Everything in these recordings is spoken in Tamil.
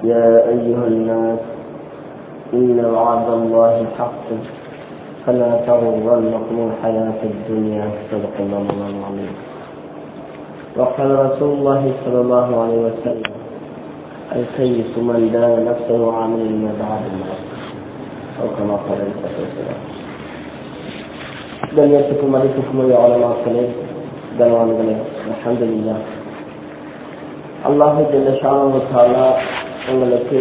يا أيها الناس إن وعد الله حق فلا تغرنكم الحياة الدنيا صدق الله العظيم وقال رسول الله صلى الله عليه وسلم الكيس من دان نفسه وعمل لما بعد الموت أو كما قال عليه الصلاة والسلام கண்ணியத்துக்கும் மதிப்புக்கும் ஆழமாக்களே கனவான்களே அலமதுல்லா அல்லாஹு ஜல்லஷானா உங்களுக்கு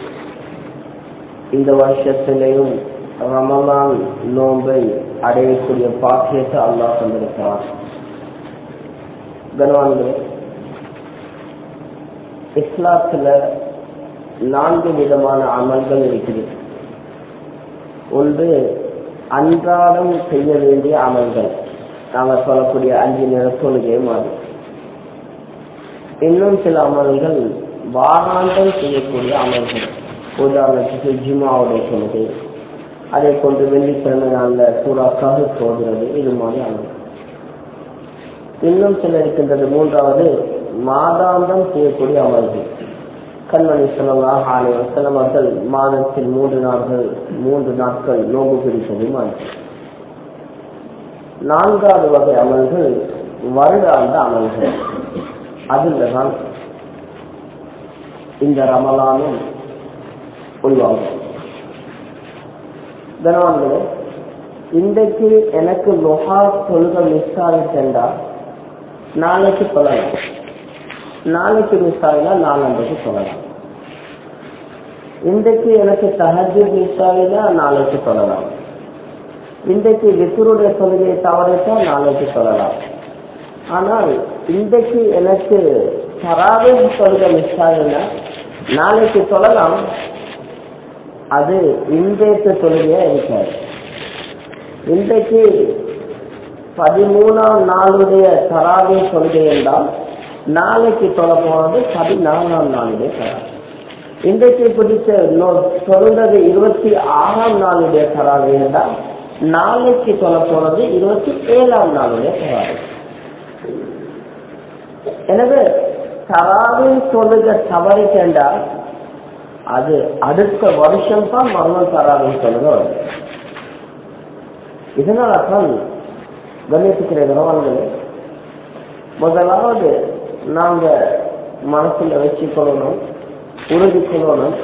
இந்த வருஷத்திலையும் ரமலான் நோன்பை அடையக்கூடிய பாக்கியத்தை அல்லாஹ் தந்திருக்கிறார் கனவான்களே இஸ்லாத்துல நான்கு விதமான அமல்கள் இருக்குது ஒன்று அன்றாடம் செய்ய வேண்டிய அமல்கள் நாங்கள் சொல்லக்கூடிய அஞ்சு நிற தொழுகை மாதிரி இன்னும் சில அமல்கள் வாராந்தம் செய்யக்கூடிய அமல்கள் உதாரணத்துக்கு ஜிமாவுடைய தொழுகை அதை கொண்டு வெள்ளிக்கிழமை நாளில் சூறாக்காக போகிறது இது மாதிரி அமல்கள் இன்னும் சில இருக்கின்றது மூன்றாவது மாதாந்தம் செய்யக்கூடிய அமல்கள் கண்மணி சொல்லலாம் ஆலை வசலம் அவர்கள் மாதத்தில் மூன்று நாட்கள் மூன்று நாட்கள் நோம்பு பிடிப்பது மாதிரி நான்காவது வகை அமல்கள் வருடாந்த அமல்கள் அதில் தான் இந்த ரமலானும் உள்வாங்கும் கனவான்களே இன்றைக்கு எனக்கு லொஹா தொழுக மிஸ் ஆகிட்டா நாளைக்கு சொல்லலாம் நாளைக்கு மிஸ் ஆகினா நாலன்றைக்கு சொல்லலாம் இன்றைக்கு எனக்கு தஹஜு மிஸ் ஆகினா நாளைக்கு சொல்லலாம் இன்றைக்கு வித்துருடைய தொழுகையை தவறிட்டா நாளைக்கு சொல்லலாம் ஆனால் இன்றைக்கு எனக்கு தராவே தொழுகை மிஸ் ஆகினா நாளைக்கு சொல்லலாம் அது இன்றைக்கு தொழுகையா இருக்காது இன்றைக்கு பதிமூணாம் நாளுடைய தராவே தொழுகை என்றால் நாளைக்கு சொல்ல போனது பதினாலாம் நாளுடைய தரா இன்றைக்கு பிடிச்ச சொல்றது இருபத்தி ஆறாம் நாளுடைய தராவே என்றால் நாளைக்கு சொல்ல போனது இருபத்தி ஏழாம் நாளுடைய தராவே எனவே தராவே சொல்லுக தவறிட்டேன்டால் அது அடுத்த வருஷம் தான் மரணம் தராவே சொல்லுக வரும் இதனால தான் கணியத்துக்கிற கனவான்களே முதலாவது நாங்க மனசுல வச்சுக்கொள்ளணும் உறுதி கொள்ளணும்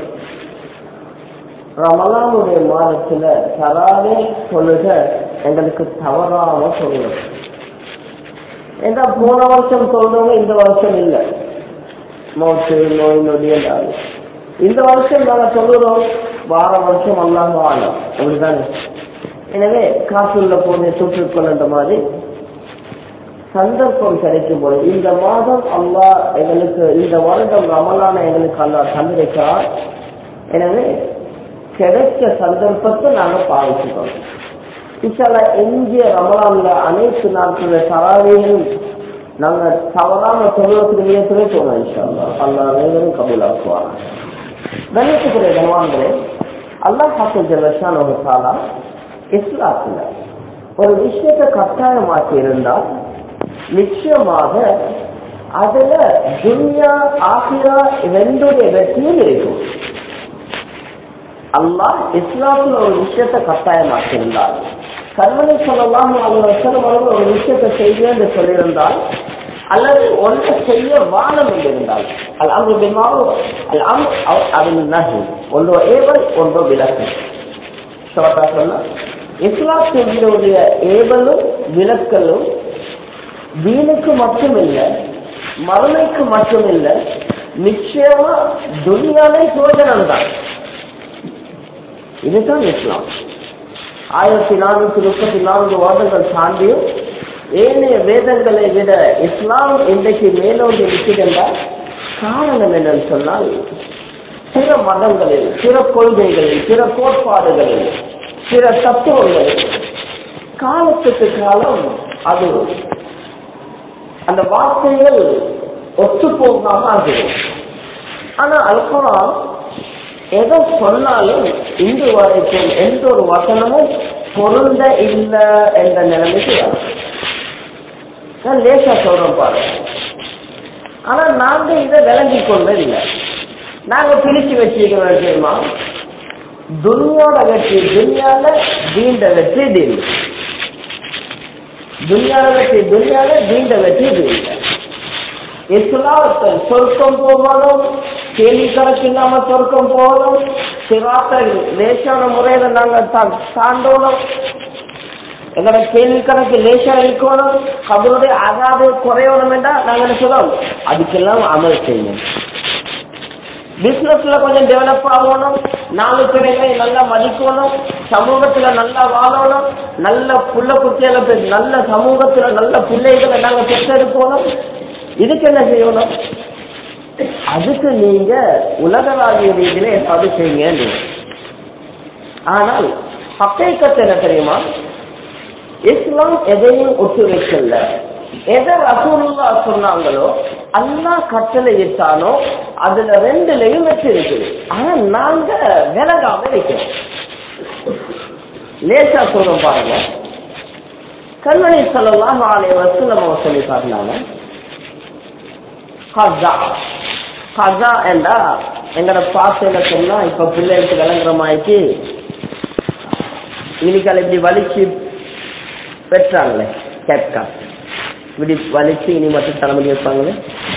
ரமலானுடைய மாதத்துல தராவே சொல்லுக எங்களுக்கு தவறாம சொல்லணும் ஏன்னா போன வருஷம் சொல்றவங்க இந்த வருஷம் இல்லை மோட்டு நோய் நொடி என்றாலும் இந்த வருஷம் நாங்க சொல்லுறோம் வார வருஷம் அல்லாம ஆளும் அப்படிதானே எனவே காற்றுள்ள போதை சுற்றுக்கொள்ளுன்ற மாதிரி சந்தர்ப்பம் கிடைக்கும் போது இந்த மாதம் அல்லா எங்களுக்கு இந்த வருடம் ரமலான எங்களுக்கு அல்லா தந்திருக்கிறார் எனவே கிடைச்ச சந்தர்ப்பத்தை நாங்க பாவிச்சுக்கோம் இச்சால எஞ்சிய ரமலான்ல அனைத்து நாட்கள தராவையும் நாங்க தவறாம சொல்றதுக்கு நியத்திலே போனோம் இன்ஷால்லா அல்லா அனைவரும் கபூலாக்குவாங்க கணித்துக்குரிய கனவான்களே அல்லாஹ் ஹாக்கு ஜல்லஷான் ஒரு சாலா இஸ்லாத்துல ஒரு விஷயத்தை கட்டாயமாக்கி இருந்தால் நிச்சயமாக அதுல துன்யா ஆசிரா ரெண்டுடைய வெற்றியும் இருக்கும் அல்லாஹ் இஸ்லாத்துல ஒரு விஷயத்தை கட்டாயமாக்கி இருந்தால் கர்மனை சொல்லலாம் அவங்க வசனம் அவர்கள் ஒரு விஷயத்தை செய்ய என்று சொல்லியிருந்தால் அல்லது ஒன்றை செய்ய வானம் என்று இருந்தால் அல் அங்கு பிமாவும் அல் அம் அதன் நகு ஒன்றோ ஏவல் ஒன்றோ விலக்கு ஷோட்டா சொன்னா இஸ்லாத்தினுடைய ஏவலும் விலக்கலும் வீணுக்கு மட்டும் இல்லை மறுமைக்கு மட்டும் இல்லை நிச்சயமா துனியாவே சோதனம் தான் இதுதான் இஸ்லாம் ஆயிரத்தி நானூத்தி முப்பத்தி நான்கு வருடங்கள் தாண்டியும் ஏனைய வேதங்களை விட இஸ்லாம் இன்றைக்கு மேலோங்கி நிற்கின்றால் காரணம் என்னன்னு சொன்னால் சில மதங்களில் சில கொள்கைகளில் சில கோட்பாடுகளில் சில தத்துவங்களில் காலத்துக்கு காலம் அது அந்த வார்த்தைகள் ஒத்து போகாம ஆகுது ஆனா அல்குரான் எதை சொன்னாலும் இன்று வரைக்கும் எந்த ஒரு வசனமும் பொருந்த இல்லை என்ற நிலைமைக்கு வரும் நான் லேசா சொல்றேன் பாருங்க ஆனா நாங்க இதை விளங்கி கொண்டது இல்லை நாங்க பிரிச்சு வச்சிருக்கிறோம் தெரியுமா துன்யோட வெற்றி துன்யால தீண்ட வெற்றி தீண்டு துன்யால வெற்றி துன்யால தீண்ட வெற்றி தீண்ட இஸ்லாத்தை சொர்க்கம் போகணும் கேள்வி கணக்கு இல்லாம சொர்க்கம் போகணும் சிராத்தை லேசான முறையில நாங்க தா- தாண்டணும் எங்களோட கேள்வி கணக்கு லேசா இருக்கணும் கபருடைய அதாவது குறையணும் என்றா நாங்க என்ன சொல்றோம் அதுக்கெல்லாம் அமல் செய்யணும் பிசினஸ்ல கொஞ்சம் டெவலப் ஆகணும் நாலு பேரை நல்லா மதிக்கணும் சமூகத்துல நல்லா வாழணும் நல்ல புள்ள குட்டிகளை பெ- நல்ல சமூகத்துல நல்ல பிள்ளைகளை நாங்க பெற்றெடுக்கணும் இதுக்கு என்ன செய்யணும் அதுக்கு நீங்க உலகளாவிய ரீதியில ஏற்பாடு செய்யுங்க ஆனால் ஹக்கீக்கத் என்ன தெரியுமா இஸ்லாம் எதையும் ஒட்டு வைக்கல எதை ரசூலுல்லா சொன்னாங்களோ அல்லாஹ் கட்டளை இட்டானோ அதுல ரெண்டுலயும் வெற்றி இருக்குது ஆனா நாங்க விலகாம இருக்கிறோம் லேசா சொல்றோம் பாருங்க கண்மணி சொல்லலாம் ஆலய வசூலம் அவங்க சொல்லி காட்டினாங்க கஜா கஜா என்றா எங்கட பாசையில சொன்னா இப்ப பிள்ளைகளுக்கு விளங்குற மாதிரிக்கு இன்னைக்கு இப்படி வலிச்சு பெற்றாங்களே கேட்கா இப்படி வலிச்சு இனி மட்டும் தலைமுடி வைப்பாங்களே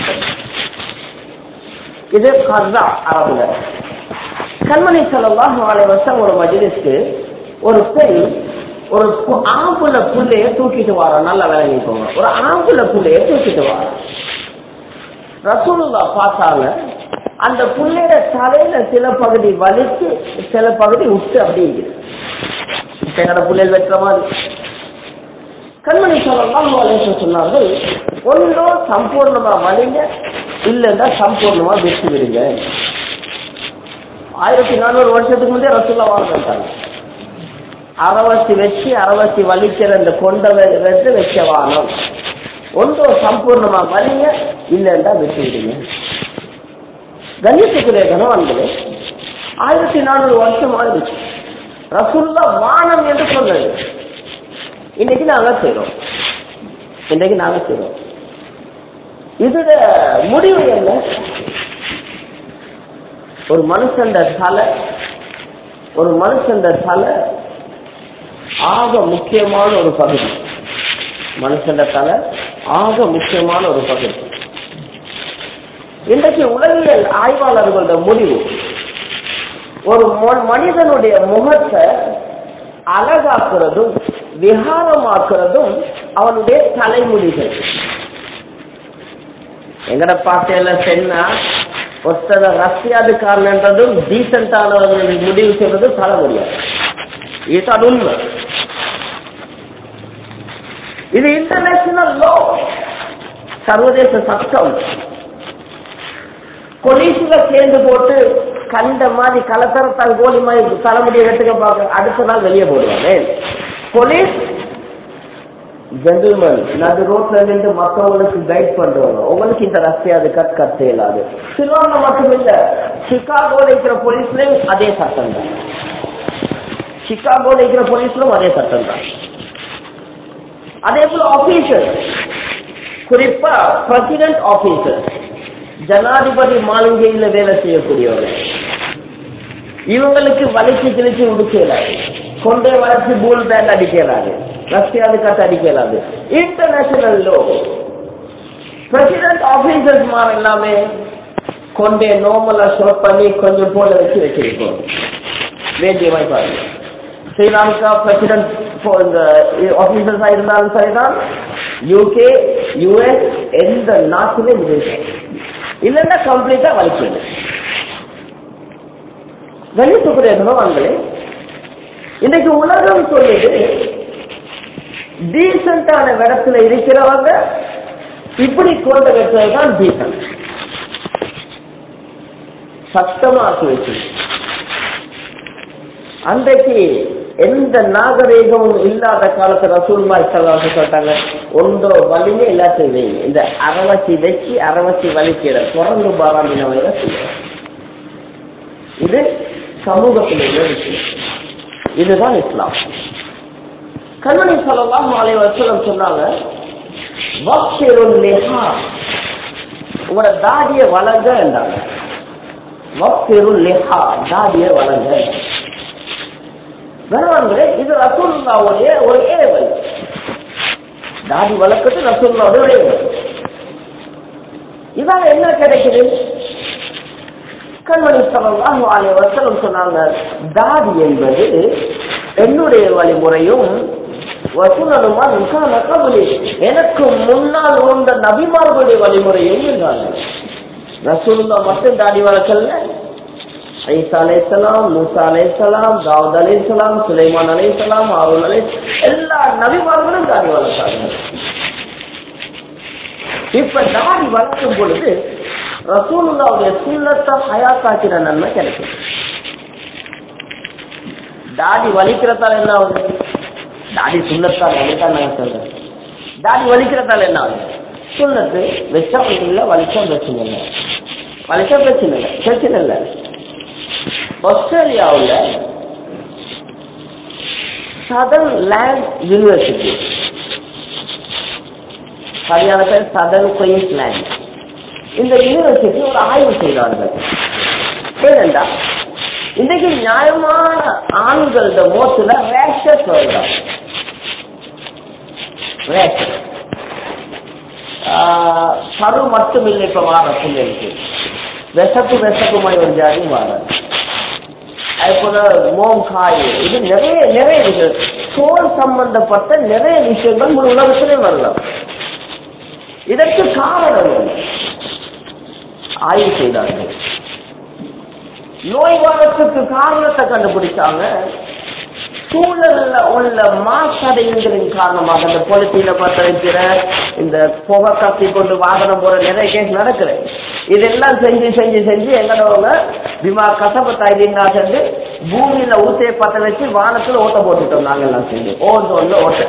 இது கர்தா அரபுல கண்மணி செலவாக வாழை வருஷம் ஒரு மஜிலிஸ்க்கு ஒரு பெண் ஒரு பு- ஆம்புல புள்ளைய தூக்கிட்டு வாரா நல்லா விளங்கி போங்க ஒரு ஆம்புல புள்ளைய தூக்கிட்டு வாரா ரசூலுல்லா பார்த்தாங்க அந்த புள்ளையோட தலையில சில பகுதி வலிச்சு சில பகுதி விட்டு அப்படி இருக்குது இப்ப என்னோட பிள்ளைகள் வெட்டுற மாதிரி கண்மணி சொல்லலாம் சொன்னார்கள் ஒன்றோ சம்பூர்ணமா வலிங்க இல்லைன்னா சம்பூர்ணமா வெற்றி விடுங்க ஆயிரத்தி நானூறு வருஷத்துக்கு முன்னே ரசூல்லா வாழ்ந்தாங்க அறவசி வச்சு அறவசி வலிக்கிற இந்த கொண்ட வெட்டு வச்ச வானம் ஒன்றோ சம்பூர்ணமா வலிங்க இல்லைன்னா வெற்றி விடுங்க கணித்துக்குரிய கனவான்களே ஆயிரத்தி நானூறு வருஷம் ஆயிடுச்சு ரசூல்லா வானம் என்று சொன்னது இன்னைக்கு நாங்க செய்றோம் இன்னைக்கு நாங்க செய்றோம் இதோட முடிவு என்ன ஒரு மனுஷன் தலை ஒரு மனுஷன் தலை ஆக முக்கியமான ஒரு பகுதி மனுஷன் தலை ஆக முக்கியமான ஒரு பகுதி இன்றைக்கு உலகியல் ஆய்வாளர்களோட முடிவு ஒரு மொ- மனிதனுடைய முகத்தை அழகாக்குறதும் விகாரமாக்குறதும் அவனுடைய தலைமுடிகள் எங்கட பாட்டையில சென்னா ஒருத்தர ரஷ்யாதுக்காரன்றதும் டீசென்டானவர்கள் முடிவு செய்வதும் தலைமுடியாது இதுதான் உண்மை இது இன்டர்நேஷனல் லோ சர்வதேச சட்டம் போலீஸ்ல சேர்ந்து போட்டு கண்ட மாதிரி கலத்தரத்தால் கோலி மாதிரி தலைமுடியை வெட்டுக்க பார்க்க அடுத்த நாள் வெளியே போடுவாங்க போலீஸ் ஜென்டில்மேன் நடு ரோட்ல நின்று மற்றவங்களுக்கு கைட் பண்றவங்க உங்களுக்கு இந்த ரஸ்தையாது கட் கட் இயலாது சிலோன்ல மட்டும் இல்ல சிகாகோல இருக்கிற போலீஸ்லயும் அதே சட்டம் தான் சிகாகோல இருக்கிற போலீஸ்லும் அதே சட்டம் தான் அதே போல ஆபீசர் குறிப்பா பிரசிடென்ட் ஆபீசர் ஜனாதிபதி மாளிகையில் வேலை செய்யக்கூடியவங்க இவங்களுக்கு வலிச்சு கிழிச்சு உடுக்கலாது கொண்டே வளர்ச்சி பூல் பேண்ட் அடிக்கலாது ரஷ்யாவுக்கு கட்டு அடிக்கலாது இன்டர்நேஷனல் லோ பிரசிடென்ட் ஆபீசர்ஸ் மாதிரி எல்லாமே கொண்டே நார்மலா ஷோட் பண்ணி கொஞ்சம் போல வச்சு வச்சிருக்கோம் வேண்டிய மாதிரி பாருங்க ஸ்ரீலங்கா பிரசிடென்ட் இந்த ஆபீசர்ஸா இருந்தாலும் சரிதான் யூகே யுஎஸ் எந்த நாட்டிலே இது இருக்கு. இல்லைன்னா கம்ப்ளீட்டா வலிக்குது கணித்துக்குரிய குணவான்களே இன்னைக்கு உலகம் சொல்லுது டீசென்டான இடத்துல இருக்கிறவங்க இப்படி கொண்டு வைக்கிறதுதான் டீசென்ட் சத்தமா ஆக்கி வச்சு அன்றைக்கு எந்த நாகரீகமும் இல்லாத காலத்து ரசூல்மார் செல்வாங்க சொல்லிட்டாங்க ஒன்றோ வலிங்க எல்லாத்தையும் வைங்க இந்த அரவசி வச்சு அரவசி வலிக்கிற குரங்கு பாராமின வைரஸ் இல்லை. இது சமூகத்தில் உள்ள விஷயம் இதுதான் இஸ்லாம் கண்மணி சொல்லலாம் மாலை வசனம் சொன்னாங்க வக்ஷிருல் லிஹா. உங்களோட தாடிய வளங்க என்றாங்க வக்திருல் லிஹா தாடியை வளங்க கணவன்களே இது ரசூலுல்லாவுடைய ஒரு ஏவல் தாடி வளர்க்கறது ரசூலுல்லாவுடைய ஒரு ஏவல் இதால என்ன கிடைக்குது கண்மணி சல்லாஹு அலைஹி வஸல்லம் சொன்னாங்க தாடி என்பது என்னுடைய வழிமுறையும் வசூலனுமா நிக்கான கபலி எனக்கு முன்னால் உள்ள நபிமார்களுடைய வழிமுறையும் இருந்தாங்க ரசூலுல்லா மட்டும் தாடி வளர்க்கல ஐசா அலைசலாம் மூசா அலைசலாம் தாவூத் அலைசலாம் சுலைமான் அலைசலாம் ஆருல் அலை எல்லா நபிமார்களும் தாடி வளர்த்தாங்க இப்ப தாடி வளர்க்கும் பொழுது ரசூலுல்லாவுடைய சுண்ணத்தை ஹயாத்தாக்கிற நன்மை கிடைக்கும் தாடி வலிக்கிறதால என்ன ஆகுது தாடி சுண்ணத்தால் வலித்தான் நான் சொல்றேன் தாடி வலிக்கிறதால என்ன ஆகுது சுண்ணத்து வச்சா இல்லை வலிச்சா பிரச்சனை இல்லை வலிச்சா பிரச்சனை இல்லை பிரச்சனை இல்லை ஆஸ்திரேலியாவில் சதர்ன் லேண்ட் யூனிவர்சிட்டி சரியான பேர் சதர்ன் குயின்ஸ்லேண்ட் இந்த யூனிவர்சிட்டி ஒரு ஆய்வு செய்தார்கள் ஏனென்றா இன்றைக்கு நியாயமான ஆண்களோட மோத்துல ரேஷஸ் வருதான் ரேஷஸ் சரு மட்டும் இல்லை இப்ப வார பிள்ளைகளுக்கு விஷப்பு விஷப்புமாய் ஒரு ஜாதி மாற அது போல மோம் காய் இது நிறைய நிறைய விஷயம் தோல் சம்பந்தப்பட்ட நிறைய விஷயங்கள் முழு உலகத்திலே வரலாம் இதற்கு காரணம் என்ன? ஆய்வு செய்தார்கள் நோய் வரத்துக்கு காரணத்தை கண்டுபிடிச்சாங்க சூழல்ல உள்ள மாசடைகளின் காரணமாக இந்த பொலித்தீன பத்த வைக்கிற இந்த புகை கத்தி கொண்டு வாகனம் போற நிறைய கேஸ் நடக்குது இதெல்லாம் செஞ்சு செஞ்சு செஞ்சு எங்களோட விமா கசப்பத்தாயினா செஞ்சு பூமியில ஊத்தையை பத்த வச்சு வானத்துல ஓட்ட போட்டுட்டோம் நாங்க எல்லாம் செஞ்சு ஓசோன்ல ஓட்ட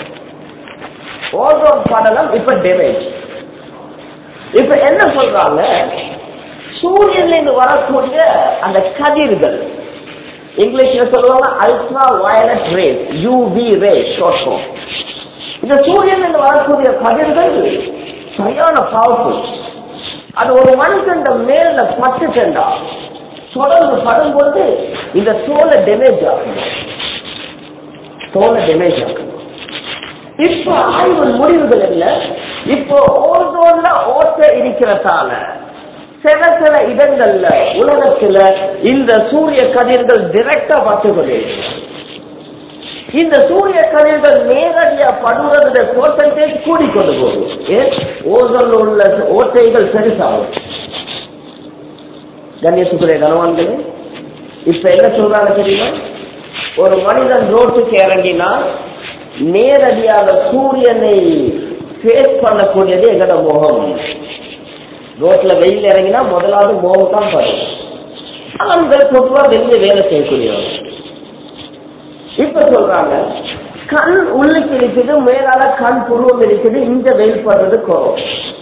ஓசோன் படலம் இப்ப டேமேஜ் இப்ப என்ன சொல்றாங்க சூரியன்ல இருந்து வரக்கூடிய அந்த கதிர்கள் இங்கிலீஷ்ல சொல்லுவாங்க ultra violet rays UV rays short form இந்த சூரியன்ல இருந்து வரக்கூடிய கதிர்கள் சரியான பவர்ஃபுல் அது ஒரு மனுஷன் மேல பட்டு சென்றா தொடர்ந்து படும்போது இந்த தோலை டேமேஜ் ஆகும் தோலை டேமேஜ் ஆகும் இப்ப ஆய்வு முடிவுகள் என்ன இப்போ ஓசோன்ல ஓட்ட இருக்கிறதால சில சில இடங்கள்ல உலகத்துல இந்த சூரிய கதிர்கள் டிரெக்டா பட்டுக்கொண்டு இந்த சூரிய கதிர்கள் நேரடியா படுவதோட பர்சன்டேஜ் கூடிக்கொண்டு போகுது ஏன் ஓசோன்ல உள்ள ஓட்டைகள் பெருசாகும் கண்ணியத்துக்குரிய கனவான்களே இப்ப என்ன சொல்றாங்க தெரியுமா ஒரு மனிதன் ரோட்டுக்கு இறங்கினா நேரடியாக சூரியனை ஃபேஸ் பண்ணக்கூடியது எங்கட முகம் ரோட்ல வெயில் இறங்கினா முதலாவது முகம் தான் பாருங்க ஆண்கள் பொதுவா வெளியே வேலை செய்யக்கூடியவங்க இப்ப சொல்றாங்க கண் உள்ளுக்கு இருக்குது மேலால கண் புருவம் இருக்குது இந்த வெயில் படுறது குறம்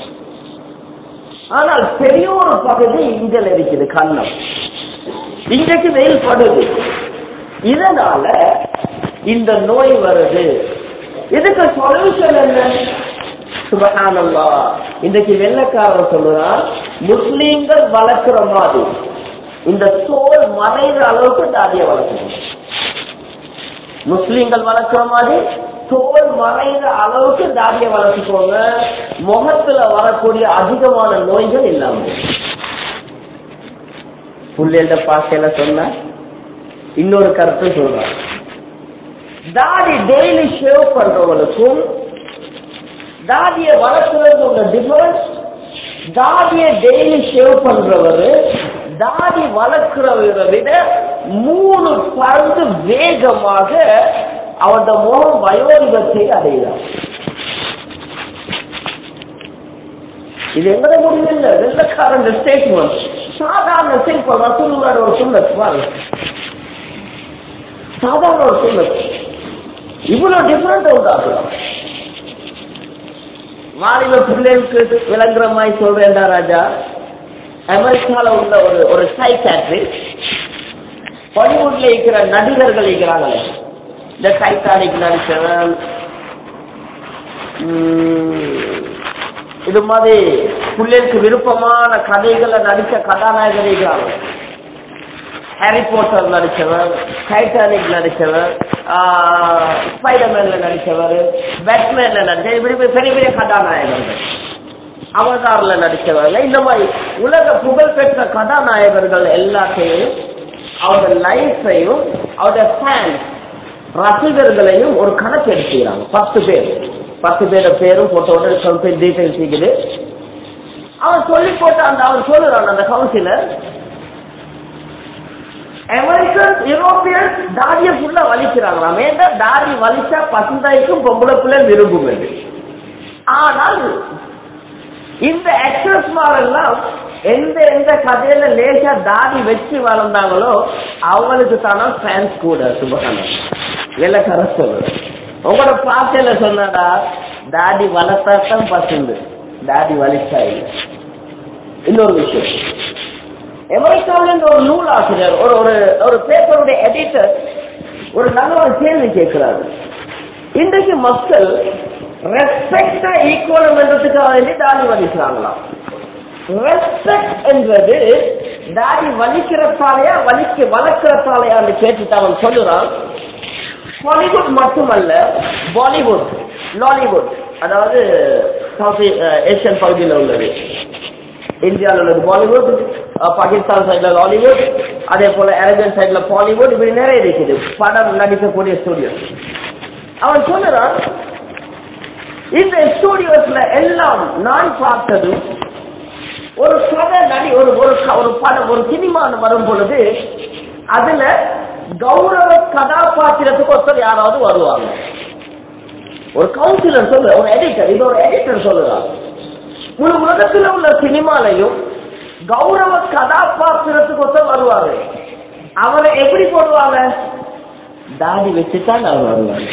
ஆனால் பெரிய ஒரு பகுதி இங்கல இருக்குது கண்ணம் இன்றைக்கு வெயில் படுது இதனால இந்த நோய் வருது இதுக்கு சொல்யூஷன் என்ன சுபகானல்லா இன்றைக்கு வெள்ளக்காரன் சொல்லுறான் முஸ்லீம்கள் வளர்க்கிற மாதிரி இந்த தோல் மறைகிற அளவுக்கு தாடியை வளர்க்கணும் முஸ்லீம்கள் வளர்க்கிற மாதிரி தோல் மறைகிற அளவுக்கு தாடியை வளர்த்துக்கோங்க முகத்துல வரக்கூடிய அதிகமான நோய்கள் இல்லாம புள்ளையோட பாசையில சொன்ன இன்னொரு கருத்து சொல்றான் தாடி டெய்லி ஷேவ் பண்றவங்களுக்கும் தாடிய வளர்க்குறது உங்க டிஃபரன்ஸ் தாடிய டெய்லி ஷேவ் பண்றவரு தாடி வளர்க்கிறவரை விட மூணு பங்கு வேகமாக அவனோட முகம் வயோதிபத்தை அடைகிறார் இது எங்கட முடியும் இல்ல வெள்ளக்காரன் ஸ்டேட்மெண்ட் சாதாரண சிம்பிள் ரசூலுல்லாட ஒரு சுண்ணத் பாருங்க சாதாரண ஒரு சுண்ணத் இவ்வளவு டிஃபரெண்ட் உண்டாக்கலாம் வாலிப பிள்ளைகளுக்கு விளங்குற மாதிரி சொல்றேன்டா ராஜா அமெரிக்கால உள்ள ஒரு ஒரு சைக்காட்ரிஸ்ட் பாலிவுட்ல இருக்கிற நடிகர்கள் இருக்கிறாங்களே இந்த டைட்டானிக் நடிச்சவன் உம், இது மாதிரி பிள்ளைக்கு விருப்பமான கதைகளை நடிச்ச கதாநாயகர் இருக்கிறாங்க ஹாரி போட்டர் நடிச்சவர் டைட்டானிக் நடிச்சவர் ஸ்பைடர்மேன்ல நடிச்சவர் பேட்மேன்ல நடிச்சவர் இப்படி பெரிய பெரிய கதாநாயகர்கள் அவதார்ல நடிச்சவர்கள் இந்த மாதிரி உலக புகழ்பெற்ற கதாநாயகர்கள் எல்லாத்தையும் அவருடைய லைஃபையும் அவருடைய ஃபேன்ஸ் ரசிகர்களையும் ஒரு கணக்கு எடுத்துக்கிறாங்க பத்து பேர் பத்து பேர பேரும் போட்டோட சொல்ல டீடைல்ஸ் இருக்குது அவன் சொல்லி போட்டு அந்த அவன் சொல்லுறான் அந்த கவுன்சிலர் அமெரிக்கன் யூரோப்பியன் தாடிய ஃபுல்லா வலிக்கிறாங்களாம் ஏன்டா தாடி வலிச்சா பசுந்தாய்க்கும் பொம்பளை பிள்ளை விரும்பும் அது ஆனால் இந்த ஆக்டர்ஸ் எல்லாம் எந்த எந்த கதையில லேசா தாடி வச்சு வளர்ந்தாங்களோ அவங்களுக்கு தானா ஃபேன்ஸ் கூட சுபகானம் வெள்ளக்கார சொல்லு உங்களோட பாட்டையில சொன்னடா தாடி வளர்த்தா தான் பசுந்து தாடி வலிச்சா இல்லை இன்னொரு விஷயம் அமெரிக்காவில இருந்து ஒரு நூல் ஆசிரியர் ஒரு ஒரு ஒரு பேப்பருடைய எடிட்டர் ஒரு நல்ல ஒரு கேள்வி கேட்கிறாரு இன்றைக்கு மக்கள் ரெஸ்பெக்டா ஈக்குவலம் என்றதுக்காக வேண்டி தாடி வலிக்கிறாங்களாம் ரெஸ்பெக்ட் என்பது தாடி வலிக்கிறதாலையா வலிக்க வளர்க்கிறதாலையான்னு கேட்டுட்டு அவன் சொல்லுறான் பாலிவுட் மட்டுமல்ல பாலிவுட் லாலிவுட் அதாவது சவுத் ஏசியன் பகுதியில் உள்ளது இந்தியாவில் உள்ளது பாலிவுட் பாகிஸ்தான் சைட்ல லாலிவுட் அதே போல அரேபியன் சைட்ல பாலிவுட் இப்படி நிறைய இருக்குது படம் நடிக்கக்கூடிய ஸ்டுடியோ அவன் சொல்லுறான் இந்த ஸ்டுடியோஸ்ல எல்லாம் நான் பார்த்தது ஒரு கதை நடி ஒரு ஒரு க- ஒரு படம் ஒரு சினிமா வரும் பொழுது அதுல கௌரவ கதாபாத்திரத்துக்கு ஒருத்தர் யாராவது வருவாங்க ஒரு கவுன்சிலர் சொல்ல ஒரு எடிட்டர் இது ஒரு எடிட்டர் சொல்லுறாங்க முழு உலகத்தில் உள்ள சினிமாலையும் கௌரவ கதாபாத்திரத்துக்கு ஒருத்தர் வருவாரு அவரை எப்படி போடுவாங்க தாடி வச்சுதான் அவர் வருவாங்க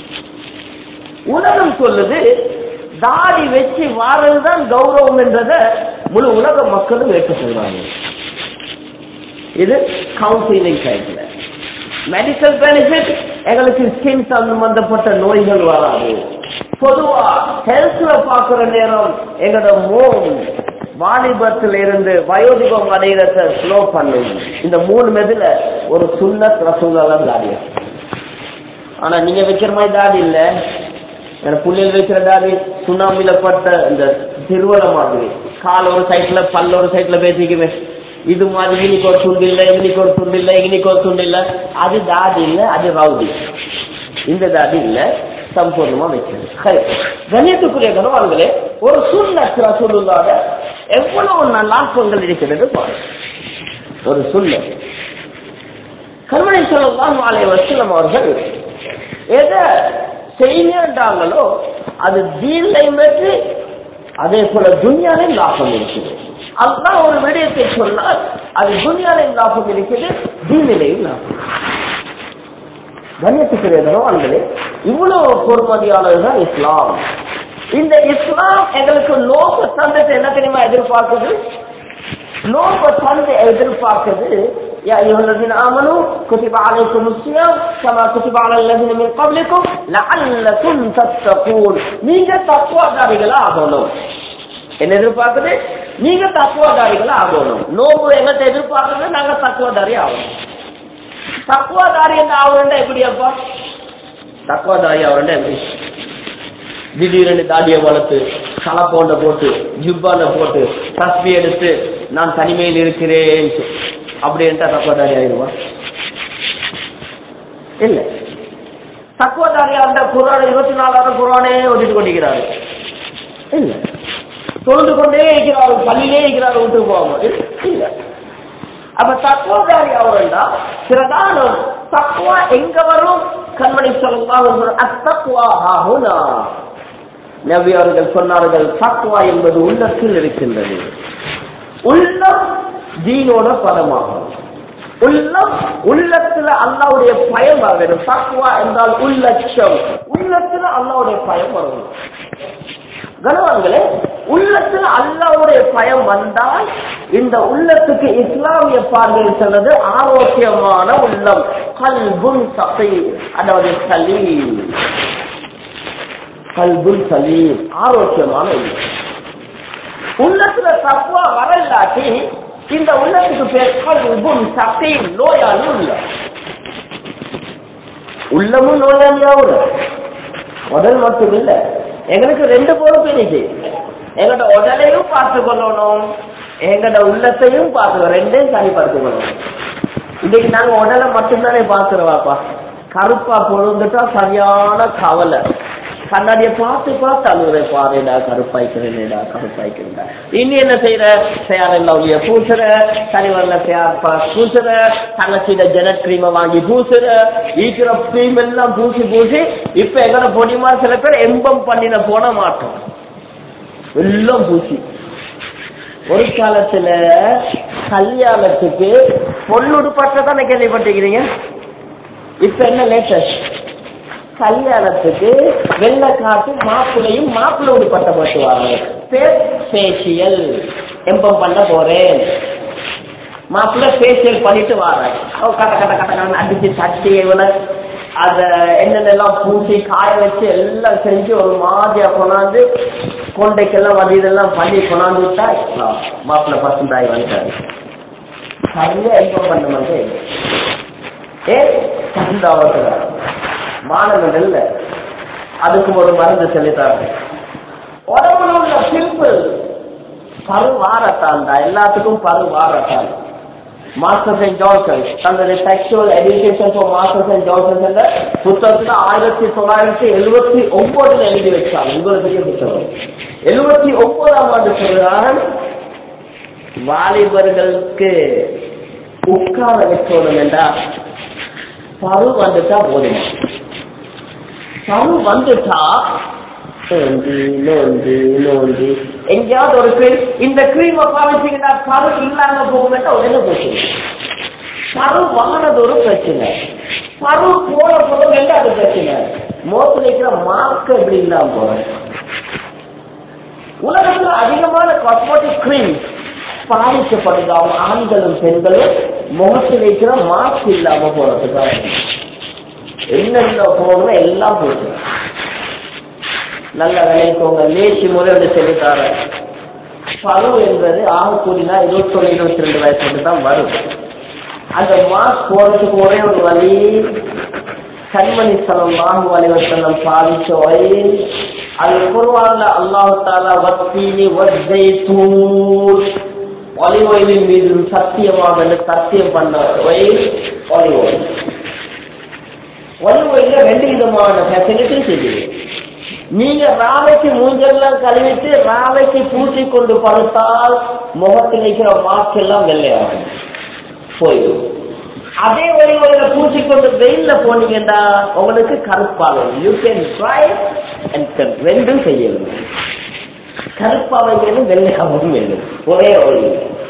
உலகம் சொல்லுது தாடி வச்சு வாரதுதான் கௌரவம் என்றத முழு உலக மக்களும் ஏற்றுக்கொள்றாங்க இது கவுன்சிலிங் சைட்ல மெடிக்கல் பெனிஃபிட் எங்களுக்கு ஸ்கின் சம்பந்தப்பட்ட நோய்கள் வராது பொதுவா ஹெல்த்ல பாக்குற நேரம் எங்களோட மோம் வாலிபத்துல இருந்து வயோதிபம் அடைகிறத ஸ்லோ பண்ணும் இந்த மூணு மெதுல ஒரு சுண்ணத் ரசூலாம் தாடி ஆனா நீங்க வைக்கிற மாதிரி தாடி இல்ல எனக்கு புள்ளியில் வைக்கிற தாடி சுண்ணாம்பில பட்ட இந்த திருவலை மாதிரி கால் ஒரு சைட்ல பல்ல ஒரு சைட்ல பேசிக்குமே இது மாதிரி இன்னைக்கு ஒரு துண்டு இல்ல இன்னைக்கு ஒரு துண்டு இல்ல இன்னைக்கு ஒரு துண்டு இல்ல அது தாடி இல்ல அது ரவுடி இந்த தாடி இல்ல சம்பூர்ணமா வைக்கிறது சரி கணியத்துக்குரிய கனவான்களே ஒரு சுண்ணத் ரசூலுல்லாத எவ்வளவு நல்லாக்கங்கள் இருக்கிறது பாருங்க ஒரு சுண்ணத் கண்மணி சொல்லலாம் மாலை வசலம் அவர்கள் எதை செய்யண்டாங்களோ அது தீன்லையும் வெற்றி அதே போல துன்யாலையும் லாபம் இருக்குது அதுதான் ஒரு விடயத்தை சொன்னால் அது துன்யாலையும் லாபம் இருக்குது தீனிலையும் லாபம் கண்ணியத்துக்குரிய தனவான்களே இவ்வளவு பொறுமதியானதுதான் இஸ்லாம் இந்த இஸ்லாம் எங்களுக்கு நோக்க தந்தத்தை என்ன தெரியுமா எதிர்பார்க்குது நோக்க தந்தை எதிர்பார்க்குது يا أيها الذين آمنوا كتب عليكم الصيام كما كتب على الذين من قبلكم لعلكم تتقون நீங்க தக்குவாதாரிகளா ஆகணும் என்ன எதிர்பார்க்குது நீங்க தக்குவாதாரிகளா ஆகணும் நோம்பு எங்கிட்ட எதிர்பார்க்குது நாங்க தக்குவாதாரி ஆகணும் தக்குவாதாரி என்ன ஆகணும்னா எப்படி அப்பா தக்குவாதாரி ஆகணும்னா எப்படி திடீரென்று தாடியை வளர்த்து தலை போண்ட போட்டு ஜிப்பால போட்டு தஸ்பி எடுத்து நான் தனிமையில் இருக்கிறேன் அப்படின்ட்டா தக்குவதாரி ஆயிடுவா இல்ல தக்குவதாரியா இருந்த குரான் இருபத்தி நாலாயிரம் குரானே ஒதுக்கி கொண்டிருக்கிறாரு இல்ல தொழுது கொண்டே இருக்கிறாரு பள்ளியிலே இருக்கிறாரு வீட்டுக்கு போகாம இல்ல அப்ப தக்குவதாரி அவர்டா பிரதானம் தக்குவா எங்க வரும் கண்மணி சொல்லலாம் அத்தக்குவா ஆகுனா நபி அவர்கள் சொன்னார்கள் தக்குவா என்பது உள்ளத்தில் இருக்கின்றது உள்ளம் தீனோட பதமாகும் உள்ளம் உள்ளத்துல அல்லாவுடைய பயம் வர வேண்டும் தக்குவா என்றால் உள்ளட்சம் உள்ளத்துல அல்லாவுடைய பயம் வரணும் கனவான்களே உள்ளத்துல அல்லாவுடைய பயம் வந்தால் இந்த உள்ளத்துக்கு இஸ்லாமிய பார்வையில் சொன்னது ஆரோக்கியமான உள்ளம் கல்புன் சபை அதாவது சலீம் கல்புல் சலீம் ஆரோக்கியமான உள்ளம் உள்ளத்துல தப்புவா வரலாட்டி இந்த உள்ளத்துக்கு பேர் கல்பும் சக்தியும் நோயாளி உள்ள உள்ளமும் நோயாளியாவும் உடல் மட்டும் இல்ல எங்களுக்கு ரெண்டு பொறுப்பு இன்னைக்கு எங்கட உடலையும் பார்த்து கொள்ளணும் எங்கட உள்ளத்தையும் பார்த்து ரெண்டையும் சரிப்படுத்திக் கொள்ளணும் இன்னைக்கு நாங்க உடலை மட்டும்தானே பாக்குறோம்ப்பா கருப்பா பொழுந்துட்டா சரியான கவலை கண்ணாடியை பார்த்து பார்த்து அழுகுற பாருடா கருப்பாய்க்கிறேன்டா கருப்பாய்க்கிறேன்டா இனி என்ன செய்யற சேரில் உடைய பூசுற சரிவரில் சேர் பூசுற தங்கச்சியில ஜெனட் கிரீமை வாங்கி பூசுற ஈக்கிற கிரீம் எல்லாம் பூசி பூசி இப்ப எங்கட பொடிமா சில பேர் எம்பம் பண்ணின போன மாட்டோம் எல்லாம் பூசி ஒரு காலத்துல கல்யாணத்துக்கு பொண்ணுடு பட்டதானே கேள்விப்பட்டிருக்கிறீங்க இப்ப என்ன லேட்டஸ்ட் கல்யாணத்துக்கு வெள்ளை காட்டு மாப்பிள்ளையும் மாப்பிள்ளோடு பட்ட போட்டுவாங்க பேஸ் ஃபேஷியல் எம்பம் பண்ண போறேன் மாப்பிள்ளை ஃபேஷியல் பண்ணிட்டு வாரேன் அவ கட்ட கட்ட கட்ட கட்ட அடிச்சு தட்டி இவனை அத என்னென்னலாம் பூசி காய வச்சு எல்லாம் செஞ்சு ஒரு மாதிரியா கொண்டாந்து கொண்டைக்கெல்லாம் வந்து இதெல்லாம் பண்ணி கொண்டாந்து விட்டா மாப்பிள்ளை பசுந்தாய் வந்துட்டாரு சரியா எம்பம் பண்ண மாதிரி ஏ சந்தாவத்துல மாணவர்கள் இல்ல அதுக்கு ஒரு மருந்து சொல்லித்தாங்க உடம்புல உள்ள சிம்பிள் பரு வாரத்தான் தான் எல்லாத்துக்கும் பரு வாரத்தான் மாஸ்டர்ஸ் அண்ட் ஜான்சன் தன்னுடைய sexual education for Masters and Johnson என்ற புத்தகத்துல ஆயிரத்தி தொள்ளாயிரத்தி எழுபத்தி ஒன்பதுல எழுதி வச்சாங்க உங்களுக்கு பெரிய புத்தகம் எழுபத்தி ஒன்பதாம் ஆண்டு சொல்றான் வாலிபர்களுக்கு உட்கார வச்சோணும் என்றா பரு வந்துட்டா போதுமா பரு வந்துட்டா நோண்டி நோண்டி நோண்டி எங்கேயாவது ஒரு கிரீம் இந்த கிரீமை பாவிச்சீங்கன்னா பரு இல்லாம போகும்னா உடனே போச்சு பரு வாங்கினது ஒரு பிரச்சனை பரு போன போதும் அது பிரச்சனை மோசம் வைக்கிற மார்க் எப்படி இல்லாம போறேன் உலகத்துல அதிகமான காஸ்மெட்டிக் கிரீம் பாதிக்கப்படுதாம் ஆண்களும் பெண்களும் முகத்தில் வைக்கிற மாஸ்க் இல்லாம போறதுக்காக என்னென்ன போகணும் எல்லாம் போச்சு நல்லா நினைக்கோங்க லேசி முறையோட சொல்லித்தார பரு என்பது ஆக கூடினா இருபத்தொன்னு இருபத்தி ரெண்டு வயசுக்கு தான் வரும் அந்த மாஸ்க் போறதுக்கு ஒரே ஒரு வழி கண்மணி சலம் வாங்கு வலிவசனம் பாதிச்ச வழி அது குருவான்ல அல்லாஹு தாலா வத்தீனி வஜ்ஜைத்தூர் ஒலிவொயிலின் மீது சத்தியமாக சத்தியம் பண்ண வயல் ஒலிவொயில் ஒலிவொயில ரெண்டு விதமான ஃபெசிலிட்டி இருக்குது நீங்க ராவைக்கு மூஞ்செல்லாம் கழுவிட்டு ராவைக்கு பூசி கொண்டு படுத்தால் முகத்தில் வைக்கிற மாஸ்க் எல்லாம் வெள்ளையாகும் போயிடும் அதே ஒலிவொயில பூசி கொண்டு வெயில்ல போனீங்கன்னா உங்களுக்கு கருப்பாகும் யூ கேன் ட்ரை அண்ட் ரெண்டும் செய்யணும் கருப்பாவை வேணும் வெள்ளையாகவும் வேணும் ஒரே ஒளி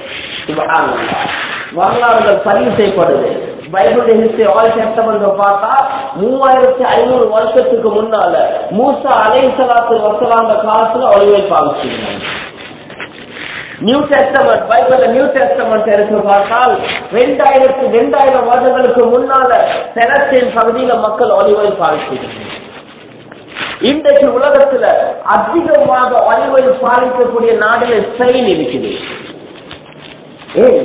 வரலாறுகள் பதிவு செய்யப்படுது பைபிள் ஹிஸ்டரி ஆல் டெஸ்டமெண்ட் பார்த்தா மூவாயிரத்தி ஐநூறு வருஷத்துக்கு முன்னால மூசா அலைசலாத்து வசலாந்த காலத்துல ஒளிவை பாவிச்சிருந்தாங்க New Testament Bible New Testament எடுத்து பார்த்தால் ரெண்டாயிரத்தி ரெண்டாயிரம் வருடங்களுக்கு முன்னால செலஸ்டின் பகுதியில மக்கள் ஒளிவை பாவிச்சிருந்தாங்க இன்றைக்கு உலகத்துல அதிகமாக ஒளிவை பாதிக்கக்கூடிய நாடுல ஸ்பெயின் இருக்குது ஏன்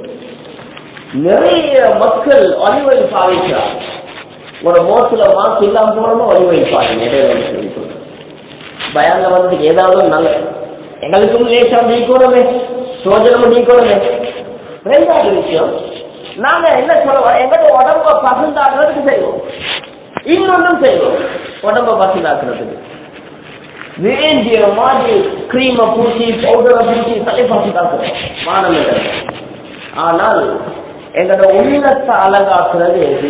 நிறைய மக்கள் ஒளிவை பாதிக்கிறார் ஒரு மோசல மாசு இல்லாம போனோம் ஒளிவை பாருங்க இடையில சொல்லி பயாங்க வந்து ஏதாவது நல்ல எங்களுக்கும் லேசா நீக்கணுமே சோதனமும் நீக்கணுமே ரெண்டாவது விஷயம் நாங்க என்ன சொல்லுவோம் எங்களோட உடம்ப பசுந்தாக்குறதுக்கு செய்வோம் இன்னொன்றும் செய்வோம் உடம்ப பசுந்தாக்குறதுக்கு வேண்டிய மாதிரி கிரீமை பூசி பவுடரை பூசி தலை பசுந்தாக்குறோம் மாணவர்கள் ஆனால் எங்களோட உள்ளத்தை அழகாக்குறது எது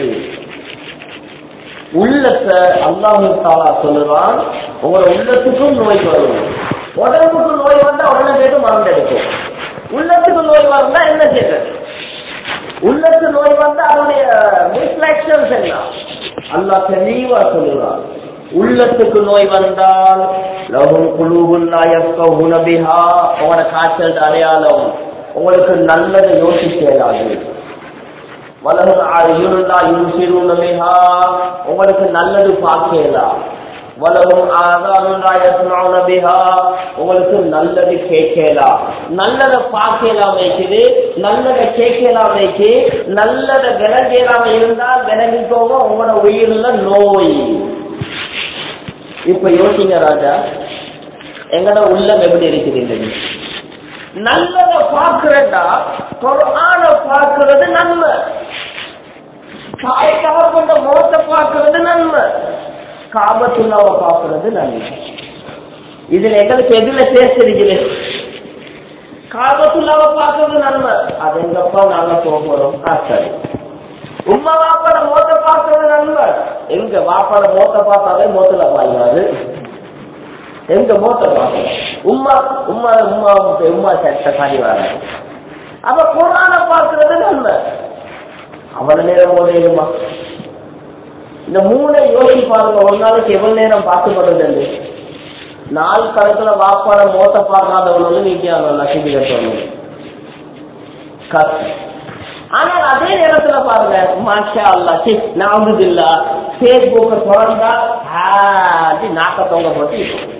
உள்ளத்தை அல்லாஹு தாலா சொல்லுவான் உங்களோட உள்ளத்துக்கும் நோய் வரும் உடம்புக்கு நோய் வந்தா உடனே போயிட்டு மருந்து எடுக்கும் உள்ளத்துக்கு நோய் வந்தா என்ன செய்யறது உள்ளத்து நோய் வந்தா அதனுடைய ரிஃப்ளெக்ஷன்ஸ் என்ன அல்லாஹ் தெளிவா சொல்லுவான் உள்ளத்துக்கு நோய் வந்தால் லகும் குழுவுல்லா யஸ்கவுன பிஹா உங்களோட காய்ச்சல் அடையாளம் உங்களுக்கு நல்லதை யோசிக்க இயலாது வலகும் அயுல்லா யுசிருன பிஹா உங்களுக்கு நல்லது பார்க்கலாம் வலவும் ஆதாரம் பிஹா உங்களுக்கு நல்லது கேட்கலாம் நல்லதை பார்க்கலாம் வைக்குது நல்லதை கேட்கலாம் வைக்கு நல்லதை விளங்கலாம் இருந்தா விளங்கிக்கோங்க உங்களோட உயிரில் நோய் இப்ப யோசிங்க ராஜா எங்கட உள்ளம் எப்படி இருக்குது நல்லதை பார்க்கிறதா குரான பார்க்கிறது நன்மை தாய்க்காக கொண்ட முகத்தை பார்க்கிறது நன்மை காபத்துள்ளாவை பார்க்கிறது நன்மை இதுல எங்களுக்கு எதுல சேர்த்திருக்குது காபத்துள்ளாவை பார்க்கறது நன்மை அது எங்கப்பா நாங்க போகிறோம் சரி உமா வாப்பாட மோத்த பார்க்கறது நன்மை எங்க வாப்பாட மோத்த பார்த்தாலே மோத்துல பாய்வாரு எங்க மோத்த பார்க்கணும் உமா உமா உமா உமா சட்ட சாரி வராது அப்ப குரான பார்க்கறது நன்மை அவ்வளவு நேரம் போதையிலுமா இந்த மூணை யோசி பாருங்க ஒரு நாளைக்கு எவ்வளவு நேரம் பார்க்கப்படுது நாள் கணக்குல வாப்பாட மோத்த பார்க்காதவங்க நீங்க நசிபி கட்டணும் ஆனால் அதே நேரத்துல பாருங்க மாஷா அல்லா சி நாமது இல்ல பேஸ்புக்க திறந்தா நாக்க தொங்க போட்டு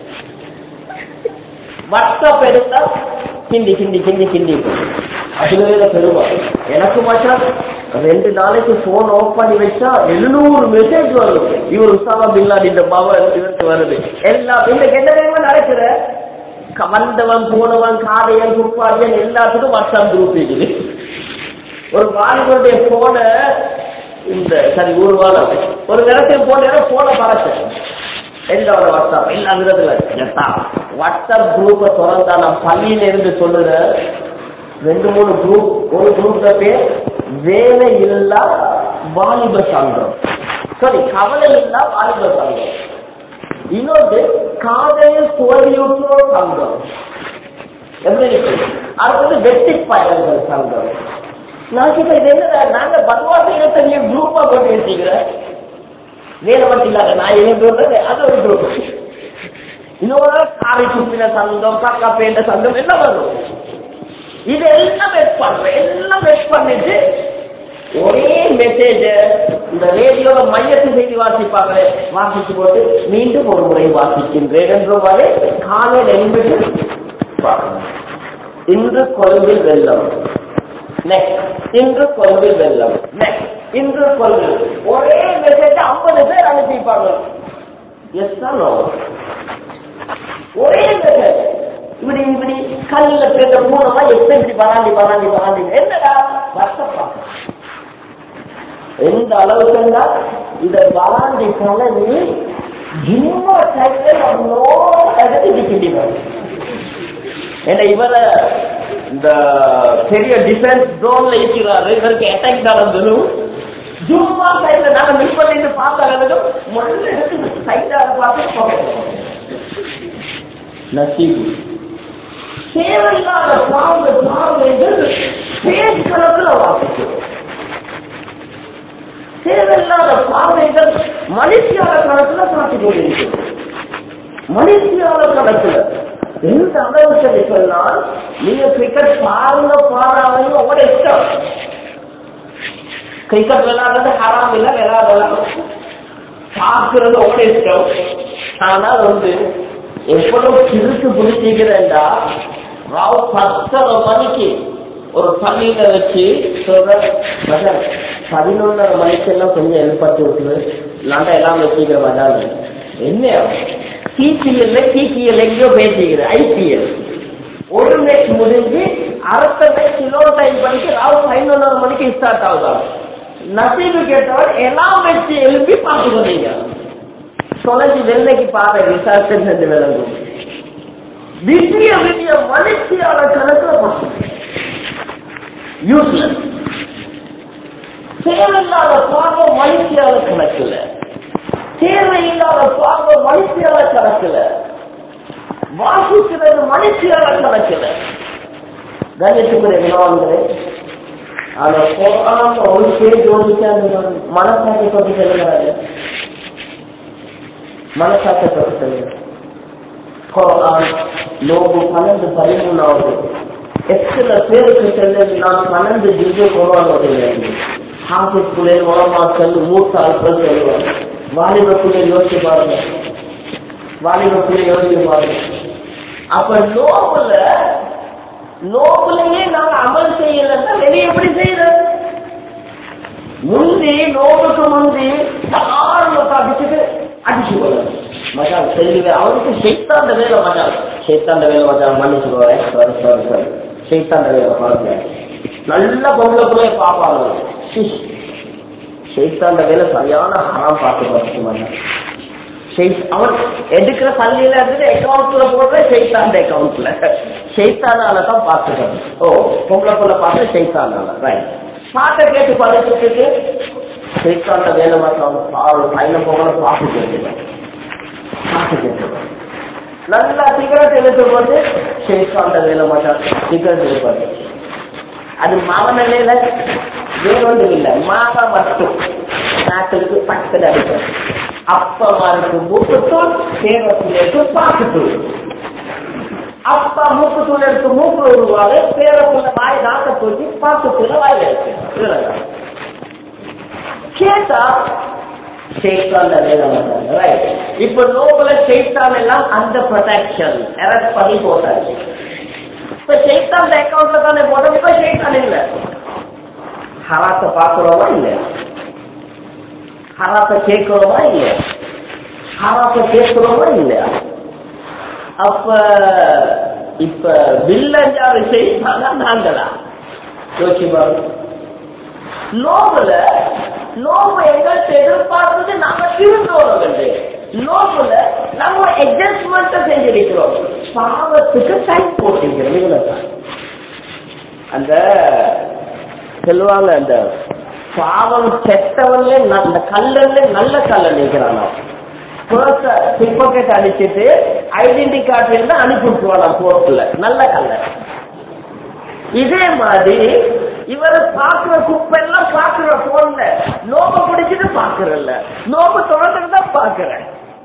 வாட்ஸ்அப் எடுத்தா கிண்டி கிண்டி கிண்டி கிண்டி அதுல பெருமா எனக்கு மாஷா ரெண்டு நாளைக்கு போன் ஆஃப் பண்ணி வச்சா எழுநூறு மெசேஜ் வரும் இவர் உசாமா பில்லாடி இந்த பவர் இவருக்கு வருது எல்லாம் இந்த கெட்ட டைமா நடக்கிற வந்தவன் போனவன் காதையன் துப்பாடியன் எல்லாத்துக்கும் வாட்ஸ்அப் குரூப் இருக்குது ஒரு வாலிபருடைய போன இந்த சரி ஒரு வாரம் ஒரு நேரத்தில் போன போன பறக்க எல்லாரோட வாட்ஸ்அப் எல்லா விதத்துல வாட்ஸ்அப் குரூப்பை திறந்தா நான் பள்ளியில இருந்து சொல்லுறேன் ரெண்டு மூணு குரூப் ஒரு குரூப்ல பேர் வேலை இல்லா வாலிப சங்கம் சாரி கவலை இல்லா வாலிப சங்கம் இன்னொன்று காதலில் தோல்வியுற்றோர் சங்கம் எப்படி இருக்கு அடுத்தது வெற்றி பயணங்கள் சங்கம் நான் சொல்றேன் இது என்ன நாங்க பகவான் தனிய குரூப்பா போட்டு வச்சுக்கிறேன் வேலை மட்டும் இல்லாத நான் எழுந்து அது ஒரு குரூப் இன்னொரு காரை சுத்தின சங்கம் காக்கா பேண்ட சங்கம் எல்லாம் வரும் இது எல்லாம் வெட் பண்றேன் எல்லாம் வெட் பண்ணிட்டு ஒரே மெசேஜ இந்த ரேடியோல மையத்து செய்தி வாசிப்பாங்களே வாசிச்சு போட்டு மீண்டும் ஒரு முறை வாசிக்கின்றேன் என்றவாறு காலையில் எழுந்துட்டு இன்று கொழும்பில் வெள்ளம் இன்று கொள்வில் வெள்ளம் இன்று கொள்வில் ஒரே மெசேஜ் ஐம்பது பேர் அனுப்பிப்பாங்க எஸ் ஒரே மெசேஜ் இப்படி இப்படி கல்ல பேர்ந்த மூலமா எப்ப இப்படி பராண்டி பராண்டி பராண்டி என்னடா வருஷப்பா எந்த அளவுக்குன்னா இத பராண்டி கலவி ஜிம்மா சைக்கிள் எடுத்து கிண்டிப்பாங்க ஏன்னா இவரை இந்த பெரிய டிஃபென்ஸ் ஜோன்ல இருக்கிறாரு இவருக்கு அட்டாக் நடந்ததும் ஜும்மா சைட்ல நாங்க மிஸ் பண்ணிட்டு பார்த்தாலும் முதல்ல எடுத்து சைட்டாக பார்த்து நசீபு தேவையில்லாத பாவங்க பாவங்கள் பேஸ் கணக்குல வாசிக்கிறோம் தேவையில்லாத பாவங்கள் மனுஷியால கணக்குல காட்டிக் கொண்டிருக்கிறோம் மனுஷியால கணக்குல எந்த அளவுக்கு சொன்னால் நீங்க கிரிக்கெட் பாருங்க பாராமையும் உங்களோட இஷ்டம் கிரிக்கெட் விளையாடுறது ஹராம் இல்ல விளையாடலாம் பார்க்கறது உங்களோட இஷ்டம் ஆனால் வந்து எவ்வளவு கிறுக்கு பிடிச்சிக்கிறேன்டா ராவ் பத்தரை மணிக்கு ஒரு பள்ளியில வச்சு சொல்ற மகன் பதினொன்னரை மணிக்கு எல்லாம் கொஞ்சம் எழுப்பாட்டி விட்டுரு நான் எல்லாம் வச்சுக்கிற மஜால் என்ன சிபிஎல் சிபிஎல் எங்கேயோ பேசிக்கிறேன் ஐபிஎல் ஒரு மேட்ச் முடிஞ்சு அடுத்த மேட்ச் இன்னொரு டைம் படிக்க ராவு பதினொன்னரை மணிக்கு ஸ்டார்ட் ஆகுதான் நசீபு கேட்டவர் எல்லாம் மேட்ச் எழுப்பி பார்த்து கொண்டீங்க தொலைஞ்சு வெள்ளைக்கு பாரு விசாரிச்சு செஞ்சு விளங்கும் விதிய விதிய மனுஷியால கணக்குல போட்டு யூஸ்லெஸ் தேவையில்லாத பாவம் மனுஷியால கணக்குல தேவையில்லாத பாவம் மனுஷியால கணக்குல வாசிக்கிறது மனுஷியால கணக்குல கணித்துக்குரிய வினோதங்களே ஆனா போகாம ஒரு பேர் ஜோதிக்காது மனசாட்சி பற்றி சொல்லுகிறாரு மனசாட்சி பற்றி சொல்லுங்க குரான் நோபு பன்னெண்டு பதிமூணாவது எத்தனை பேருக்கு செல்ல நான் பன்னெண்டு ஜிஜு குரான் உதவி ஹாஃபிஸ் புள்ளே உலமாக்கள் மூத்த ஆட்கள் சொல்லுவாங்க வாலிப புள்ளை யோசிச்சு பாருங்க வாலிபத்திலே யோசிக்க பாருங்க அப்ப நோம்புல நோம்புலயே நாங்க அமல் செய்யலன்னா வெளியே எப்படி செய்யறது முந்தி நோம்புக்கு முந்தி ஆர்வத்தை அடிச்சுட்டு அடிச்சு கொள்ளணும் மச்சான் தெரியல அவருக்கு செய்தாண்ட வேலை மச்சான் செய்தாண்ட வேலை மச்சான் மன்னிச்சுக்கோவேன் சாரி சாரி சாரி செய்தாண்ட வேலை பாருங்க நல்ல பொம்பளை போய் பார்ப்பாங்க சிஷ். செய்தாண்ட வேலை சரியான ஹராம் பார்த்து பார்த்து மச்சான் செய்- அவன் எடுக்கிற சல்லியில இருந்து அக்கௌண்ட்ல போடுற செய்தாண்ட அக்கௌண்ட்ல செய்தானால தான் பார்த்துக்கணும் ஓ பொம்பளை பொண்ணை பார்த்து செய்தானால ரைட் பாட்டை கேட்டு பழகிட்டு செய்தாண்ட வேலை மாற்றம் பையன் போகல பாட்டு கேட்டுக்கணும் பாட்டு கேட்டுக்கணும் நல்லா சிகரெட் எடுக்கும் போது செய்தாண்ட வேலை மாற்றம் சிகரெட் எடுப்பாரு அது மாவ நிலையில வேறொன்றும் இல்லை மாவா மட்டும் நாட்டுக்கு பக்கத்தில் அடிக்கும் அப்பமாருக்கு மூக்குத்தூள் சேவத்திலேக்கு பாக்குத்தூள் அப்பா மூக்குத்தூள் எடுத்து மூக்கு உருவாரு சேவக்குள்ள வாய் நாக்க தூக்கி பாக்குத்தூள வாயில இருக்கு இவ்வளவுதான். கேட்டா ஷேக்கான் வேலை வந்தாங்க ரைட் இப்ப நோபல ஷேக்கான் எல்லாம் அந்த ப்ரொடெக்ஷன் அரெஸ்ட் பண்ணி போட்டாச்சு இப்ப ஷேக்கான் அக்கௌண்ட்ல தானே போட்டோம் இப்ப ஷேக்கான் இல்ல ஹராத்த பாக்குறோமா இல்லையா ஹராத்த கேட்கிறோமா இல்லையா ஹராத்த கேட்கிறோமா இல்லையா அப்ப இப்ப வில்லஞ்சாறு செய்தாங்க நாங்களா யோசிச்சு பாருங்க நோபுல நோம்பு எங்கள்கிட்ட எதிர்பார்த்தது நாம திருந்தோம் என்று நோம்புல நம்ம அட்ஜஸ்ட்மெண்ட் செஞ்சிருக்கிறோம் பாவத்துக்கு டைம் போட்டிருக்கிறோம் இவ்வளவுதான் அந்த சொல்லுவாங்க அந்த பாவம் கெட்டவன்ல அந்த கல்லன்ல நல்ல கல்லன் இருக்கிறான் பிக்பாக்கெட் அடிச்சிட்டு ஐடென்டி கார்டு இருந்தா அனுப்பி விட்டுருவான் போர்ட்ல நல்ல கல்லன் இதே மாதிரி இவர் பாக்குற குப்பெல்லாம் பாக்குற போன்ல நோம்பு பிடிச்சிட்டு பாக்குறல்ல நோம்பு தொடர்ந்து தான் பாக்குறேன்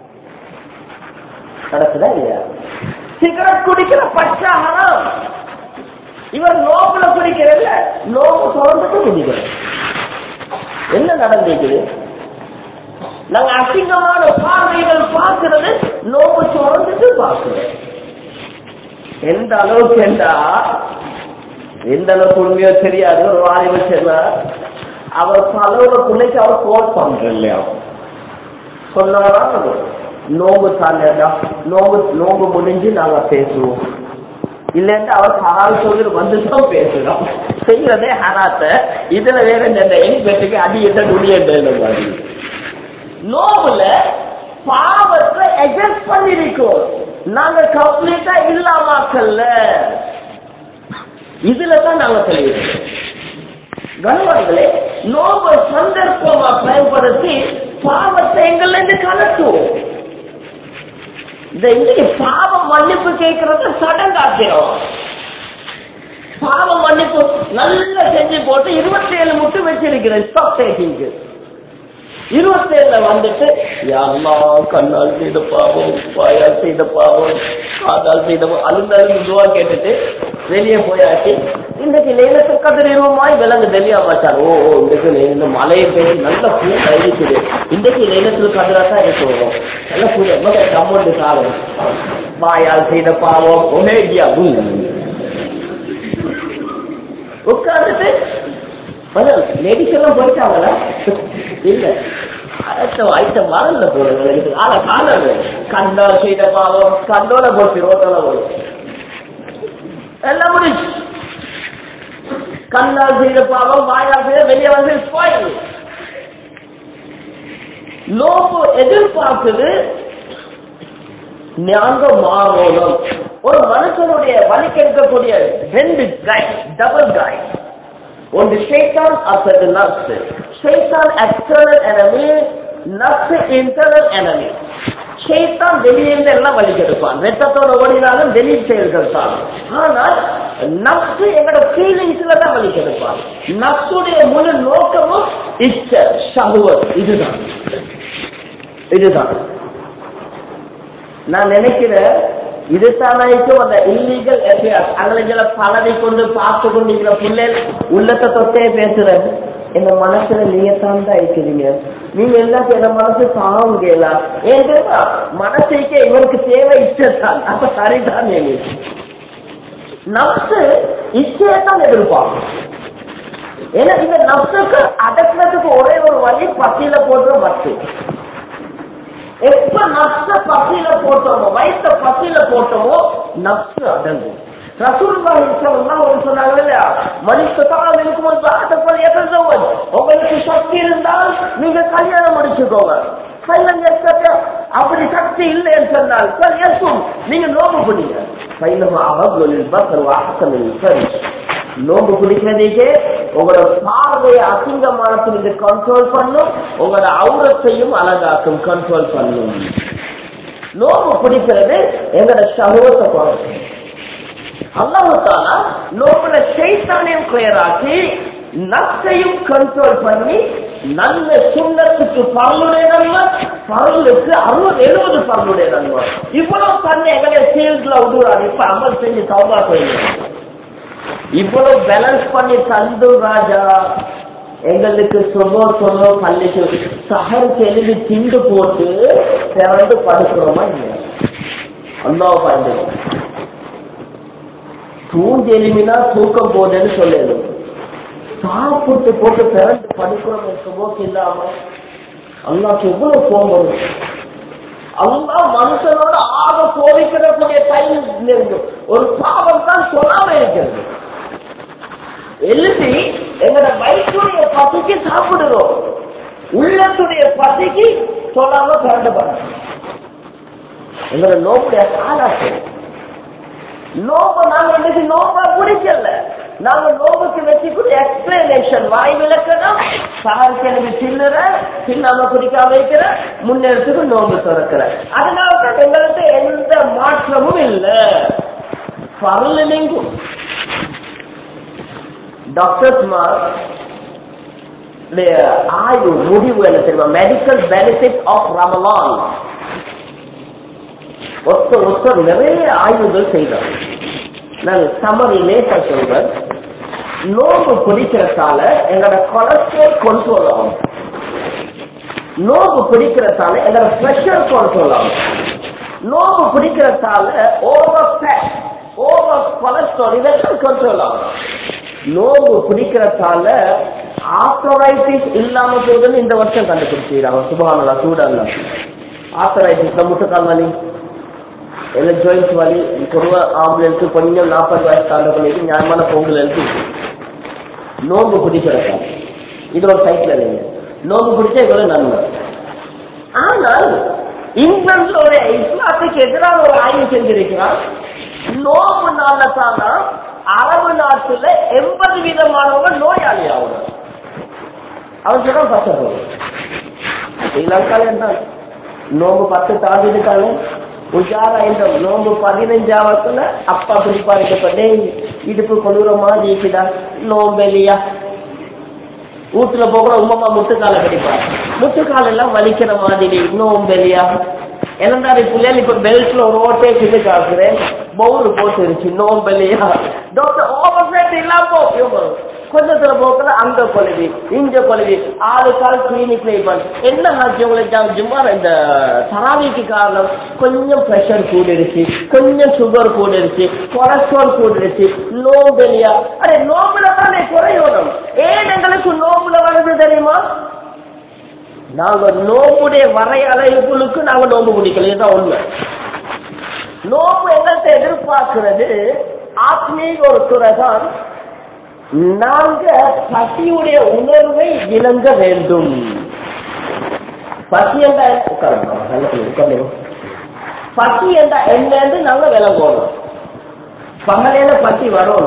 நடக்குதா இல்லையா சிகரெட் குடிக்கிற பச்சை ஹராம் இவர் நோம்புல குடிக்கிறல்ல நோம்பு தொடர்ந்துட்டு குடிக்கிறேன் என்ன நடந்திருக்குது நாங்க அசிங்கமான பார்வைகள் பார்க்கிறது நோம்பு தொடர்ந்துட்டு பார்க்கிறோம் எந்த அளவுக்கு என்றா எந்த அளவுக்கு உண்மையோ தெரியாது ஒரு வாலிபர் சொன்னார் அவர் பலரோட பிள்ளைக்கு அவர் கோல் பண்ற இல்லையா சொன்னாரா நோம்பு தாண்டா நோம்பு நோம்பு முடிஞ்சு நாங்க பேசுவோம் இல்லைன்னா அவர் ஹரால் சொல்லி வந்துதான் பேசுறோம் செய்யறதே ஹராத்த இதுல வேற இந்த எலிபெட்டுக்கு அடி எட்ட நுடியன்ற மாதிரி நோவுல பாவத்தை அட்ஜஸ்ட் பண்ணிருக்கோம் நாங்க கம்ப்ளீட்டா இல்லாமக்கல்ல இதுல தான் நாங்க சொல்லியிருக்கோம் கனவான்களே நோப சந்தர்ப்பமா பயன்படுத்தி பாவத்தை எங்கள்ல இருந்து கலட்டுவோம் இந்த இன்னைக்கு பாவம் மன்னிப்பு கேட்கறது சடங்காக்கிறோம் பாவம் மன்னிப்பு நல்லா செஞ்சு போட்டு இருபத்தி ஏழு மட்டும் வச்சிருக்கிறேன் ஸ்டாப் டேக்கிங்க்கு இருபத்தேழுல வந்துட்டு யாருமா கண்ணால் செய்த பாவம் வாயால் செய்த பாவம் காதால் செய்த பாவம் அழுந்த அழுந்து துவா கேட்டுட்டு வெளியே போயாச்சு இன்னைக்கு லேலத்து கதிரமாய் விலங்கு தெளிவா மாச்சார் ஓ ஓ இன்றைக்கு இந்த மழையை பெய்து நல்ல பூ இருக்குது இன்றைக்கு லேலத்துல கதிரா தான் இருக்கும் நல்ல பூ மகை அமௌண்ட் காலம் வாயால் செய்த பாவம் ஒமேடியா உட்கார்ந்துட்டு லேடிஸ் எல்லாம் போயிட்டாங்களா இல்ல அடுத்த ஐட்டம் வரல போடுறது ஆள காலம் கண்டால் செய்த பாவம் கண்டோட போச்சு ரோட்டோட போடும் எல்லாம் முடிச்சு கண்ணால் செய்த பாவம் வாயால் செய்த வெளியே வந்து ஸ்பாயில் நோம்பு எதிர்பார்க்குது நாங்க மாறணும் ஒரு மனுஷனுடைய வலிக்கு இருக்கக்கூடிய ரெண்டு காய் டபுள் காய் ஒன்று ஷேத்தான் அடுத்தது நர்ஸ் ஷேத்தான் எக்ஸ்டர்னல் எனமி நர்ஸ் இன்டர்னல் எனமி ஷேத்தான் வெளியிருந்து எல்லாம் வலிக்கெடுப்பான் ரத்தத்தோட ஓடினாலும் வெளி செயல்கள் தான் ஆனால் நப்சு எங்களோட ஃபீலிங்ஸ்ல தான் வலிக்கெடுப்பான் நப்சுடைய முழு நோக்கமும் இச்ச ஷஹுவத் இதுதான் இதுதான் நான் நினைக்கிறேன் இதுதானாய்க்கும் அந்த இல்லீகல் எஃபேர்ஸ் அங்கே பலனை கொண்டு பார்த்து கொண்டிருக்கிற பிள்ளைகள் உள்ளத்தை தொட்டே பேசுறேன் எங்க மனசுல நீங்க தான் தான் இருக்கிறீங்க நீங்க எல்லாத்தையும் என்ன மனசு தாங்கல ஏன் தெரியுமா மனசுக்கே இவருக்கு தேவை இச்சத்தான் அப்ப சரிதான் நீங்க நப்சு இச்சையத்தான் எதிர்பார்க்கும் ஏன்னா இந்த நப்சுக்கு அடக்கிறதுக்கு ஒரே ஒரு வழி பசியில போடுற மத்து எப்ப நப்ச பசியில போட்டோமோ வயிற்ற பசியில போட்டோமோ நப்சு அடங்கும் ரசூலுல்லாஹி ஸல்லல்லாஹு அலைஹி சொன்னாங்க இல்லையா மனிதத்தால் இருக்கும்போது பாட்டப்பல் எதன் உங்களுக்கு சக்தி இருந்தால் நீங்க கல்யாணம் முடிச்சுக்கோங்க பையன் எத்தனை அப்படி சக்தி இல்லைன்னு சொன்னால் சார் எசும் நீங்க நோம்பு பிடிங்க பையனும் அவர்களில் பக்கர் வாசமில் சரி நோம்பு பிடிக்கிறதுக்கே உங்களோட பார்வையை அசிங்கமானத்திலிருந்து கண்ட்ரோல் பண்ணும் உங்களோட அவுரத்தையும் அழகாக்கும் கண்ட்ரோல் பண்ணும் நோம்பு பிடிக்கிறது எங்களோட சகோதரத்தை குறைக்கும் அல்லாஹாலா நோம்புல சைத்தானையும் கிளியர் ஆக்கி நத்தையும் கண்ட்ரோல் பண்ணி நல்ல சுண்ணத்துக்கு பரலுடைய நன்மை பரலுக்கு அறுபது எழுபது பரலுடைய நன்மை இவ்வளவு தன்னை எங்களுடைய ஃபீல்ட்ல விடுறாரு இப்ப அமல் செஞ்சு சௌபா செய்யுங்க இவ்வளவு பேலன்ஸ் பண்ணி தந்து ராஜா எங்களுக்கு சொல்லோ சொல்லோ பள்ளிக்கு சகருக்கு எழுதி திண்டு போட்டு திறந்து படுக்கிறோமா இல்லையா அல்லாஹ் பாருங்க தூஞ்சி எலுமினா தூக்கம் போதுன்னு சொல்லுது சாப்பிட்டு போட்டு பிறந்து படுக்கிறோம் சுபோக்கு இல்லாம அல்லாக்கு எவ்வளவு கோபம் வரும் அல்லா மனுஷனோட ஆக கோபிக்கிறக்கூடிய டைம் இருந்து ஒரு பாவம் தான் சொல்லாம இருக்கிறது எழுதி எங்களோட வயிற்றுடைய பசிக்கு சாப்பிடுறோம் உள்ளத்துடைய பசிக்கு சொல்லாம பிறந்து பண்ண எங்களோட நோக்குடைய காலாட்டு நோம்ப நாங்க இன்னைக்கு நோம்பா பிடிக்கல நாங்க நோம்புக்கு வச்சுக்கூடிய எக்ஸ்பிளனேஷன் வாய் விளக்கணும் சாருக்கு எனக்கு சின்னற சின்னாம குடிக்காம வைக்கிற முன்னெடுத்துக்கு நோம்பு திறக்கிற அதனால தான் எங்களுக்கு எந்த மாற்றமும் இல்லை பரல நீங்கும் டாக்டர்ஸ்மார் ஆய்வு முடிவு என்ன தெரியுமா மெடிக்கல் பெனிஃபிட் ஆஃப் ரமலான் ஒருத்தர் ஒருத்தர் நிறைய ஆய்வுகள் செய்தார் நான் சமரிலே சொல்றேன் நோம்பு பிடிக்கிறதால எங்களோட கொலஸ்ட்ரால் கண்ட்ரோல் ஆகும் நோம்பு பிடிக்கிறதால எங்களோட ப்ரெஷர் கண்ட்ரோல் ஆகும் நோம்பு பிடிக்கிறதால ஓவர் ஃபேட் ஓவர் கொலஸ்ட்ரால் இதெல்லாம் கண்ட்ரோல் ஆகும் நோம்பு பிடிக்கிறதால ஆர்த்தரைட்டிஸ் இல்லாம போகுதுன்னு இந்த வருஷம் கண்டுபிடிச்சிருக்காங்க சுபகானலா சூடல்ல ஆர்த்தரைட்டிஸ் முட்டுக்கால் வலி எல்லா ஜாயின்ஸ் வலி பொதுவா ஆம்புலன்ஸ் கொஞ்சம் நாற்பது வயசு தாண்டவங்களுக்கு நியாயமான பொங்கல் இருக்கு நோம்பு பிடிக்கிறதா இது ஒரு சைட்ல இல்லைங்க நோம்பு பிடிச்சா இவ்வளவு நன்மை ஆனால் இங்கிலாந்துல ஒரு இஸ்லாத்துக்கு எதிராக ஒரு ஆய்வு செஞ்சிருக்கிறார் நோம்பு நாள்ல தானா அரபு நாட்டுல எண்பது விதமானவங்க நோயாளி ஆகணும் அவன் சொல்ல பசங்க ஸ்ரீலங்கால என்ன நோம்பு பத்து தாண்டிட்டாங்க உஜாரா இந்த நோம்பு பதினஞ்சாவதுல அப்பா பிடிப்பாருக்கப்பட்டே இடுப்பு கொளுற மாதிரி இருக்குதா நோம்பெலியா வீட்டுல போகிற உமாமா முட்டுக்கால கடிப்பார் முட்டுக்கால எல்லாம் வலிக்கிற மாதிரி நோம்பெலியா என்னண்டாரு பிள்ளைகள் இப்ப பெல்ட்ல ஒரு ஓட்டே கிட்டு காக்குறேன் பவுல் போட்டு இருச்சு நோம்பெலியா டாக்டர் ஓவர் ஃபேட் இல்லாம கொஞ்சத்துல போக்குல அங்க கொலவி இங்க கொலவி ஆளு கால் கிளினிக்ல பண்ண என்ன ஆச்சு உங்களுக்கு சும்மா இந்த தராவிக்கு காரணம் கொஞ்சம் ப்ரெஷர் கூடிடுச்சு கொஞ்சம் சுகர் கூடிடுச்சு கொலஸ்ட்ரால் கூடிடுச்சு நோம்பெலியா அரே நோம்புல தானே குறையணும் ஏன் எங்களுக்கு நோம்புல வருது தெரியுமா நாங்க நோம்புடைய வரையறைகளுக்கு நாங்க நோம்பு பிடிக்கல இதுதான் உண்மை நோம்பு எங்கள்கிட்ட எதிர்பார்க்கிறது ஆத்மீக ஒரு துறை தான் நாங்க பசியுடைய உணர்வை விளங்க வேண்டும் பசி என்ற உட்காருங்க, நல்ல உட்காருங்க. பசி என்ற என்னன்னு நாங்க விளங்கணும் பகலையில பசி வரும்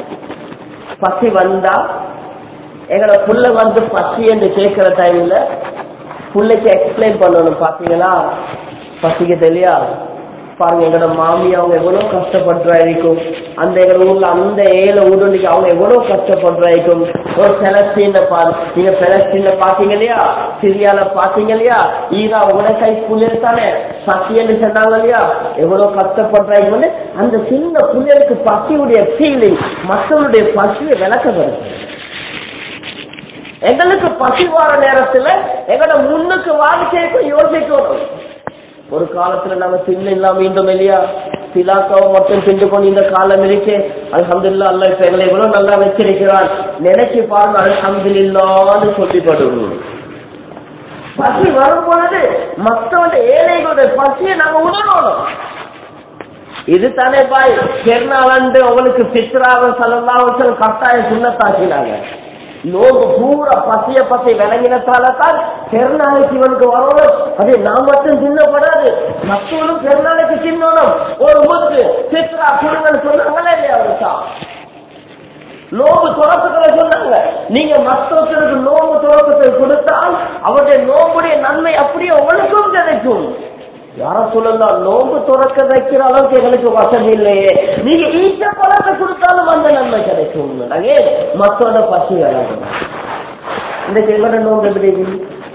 பசி வந்தா எங்களோட புள்ள வந்து பசி என்று கேட்கிற டைம்ல புள்ளைக்கு எக்ஸ்பிளைன் பண்ணணும் பாத்தீங்களா பசிக்கு தெரியா பாருங்க எங்களோட மாமி அவங்க எவ்வளவு கஷ்டப்படுறா இருக்கும் அந்த எங்க ஊர்ல அந்த ஏழை ஊருக்கு அவங்க எவ்வளவு கஷ்டப்படுறா இருக்கும் ஒரு பெலஸ்தீன பாரு நீங்க பெலஸ்தீன பாத்தீங்க இல்லையா சிரியால பாத்தீங்க இல்லையா ஈரா உங்களோட கை புள்ளியல் தானே பசின்னு சொன்னாங்க இல்லையா எவ்வளவு கஷ்டப்படுறாங்க அந்த சின்ன புள்ளியலுக்கு பசியுடைய ஃபீலிங் மக்களுடைய பசியை விளக்க வருது எங்களுக்கு பசி வார நேரத்துல எங்களோட முன்னுக்கு வாழ்க்கைக்கும் யோசிக்கணும் ஒரு காலத்துல நாங்க தின்னு இல்லாம இருந்தோம் இல்லையா சிலாக்காவை மட்டும் திண்டு கொண்டு இந்த காலம் இருக்கு அல்ஹம்துலில்லாஹ் அல்லாஹ் இப்ப எங்களை இவ்வளவு நல்லா வச்சிருக்கிறான் நினைச்சு பாருங்க அல்ஹம்துலில்லாஹ்னு சொல்லிப்படும் பசி வரும் பொழுது மற்றவங்க ஏழைகளுடைய பசியை நாங்க உணரணும் இது தானே பாய் பெருநாளண்டு உங்களுக்கு சித்ராவன் சலந்தாவன் கட்டாயம் சுண்ணத்தாக்கினாங்க நோம்பு பூரா பசிய பசி விளங்கினத்தால தான் பெருநாளைக்கு இவனுக்கு வரணும் அது நான் மட்டும் தின்னப்படாது மற்றவனும் பெருநாளைக்கு தின்னணும் ஒரு முத்து சித்ரா குடுங்கன்னு சொன்னாங்களே இல்லையா அவருக்கா நோம்பு துறக்கத்துல சொன்னாங்க நீங்க மற்றவர்களுக்கு நோம்பு துறக்கத்தை கொடுத்தால் அவருடைய நோம்புடைய நன்மை அப்படியே உங்களுக்கும் கிடைக்கும் யார சொல்லலாம் நோம்பு துறக்க வைக்கிற அளவுக்கு எங்களுக்கு வசதி இல்லையே நீங்க ஈச்ச பழத்தை கொடுத்தாலும் அந்த நன்மை கிடைக்கும் நாங்க மத்தோட பசி வராங்க இன்றைக்கு எங்களோட நோம்பு எப்படி இருக்கு?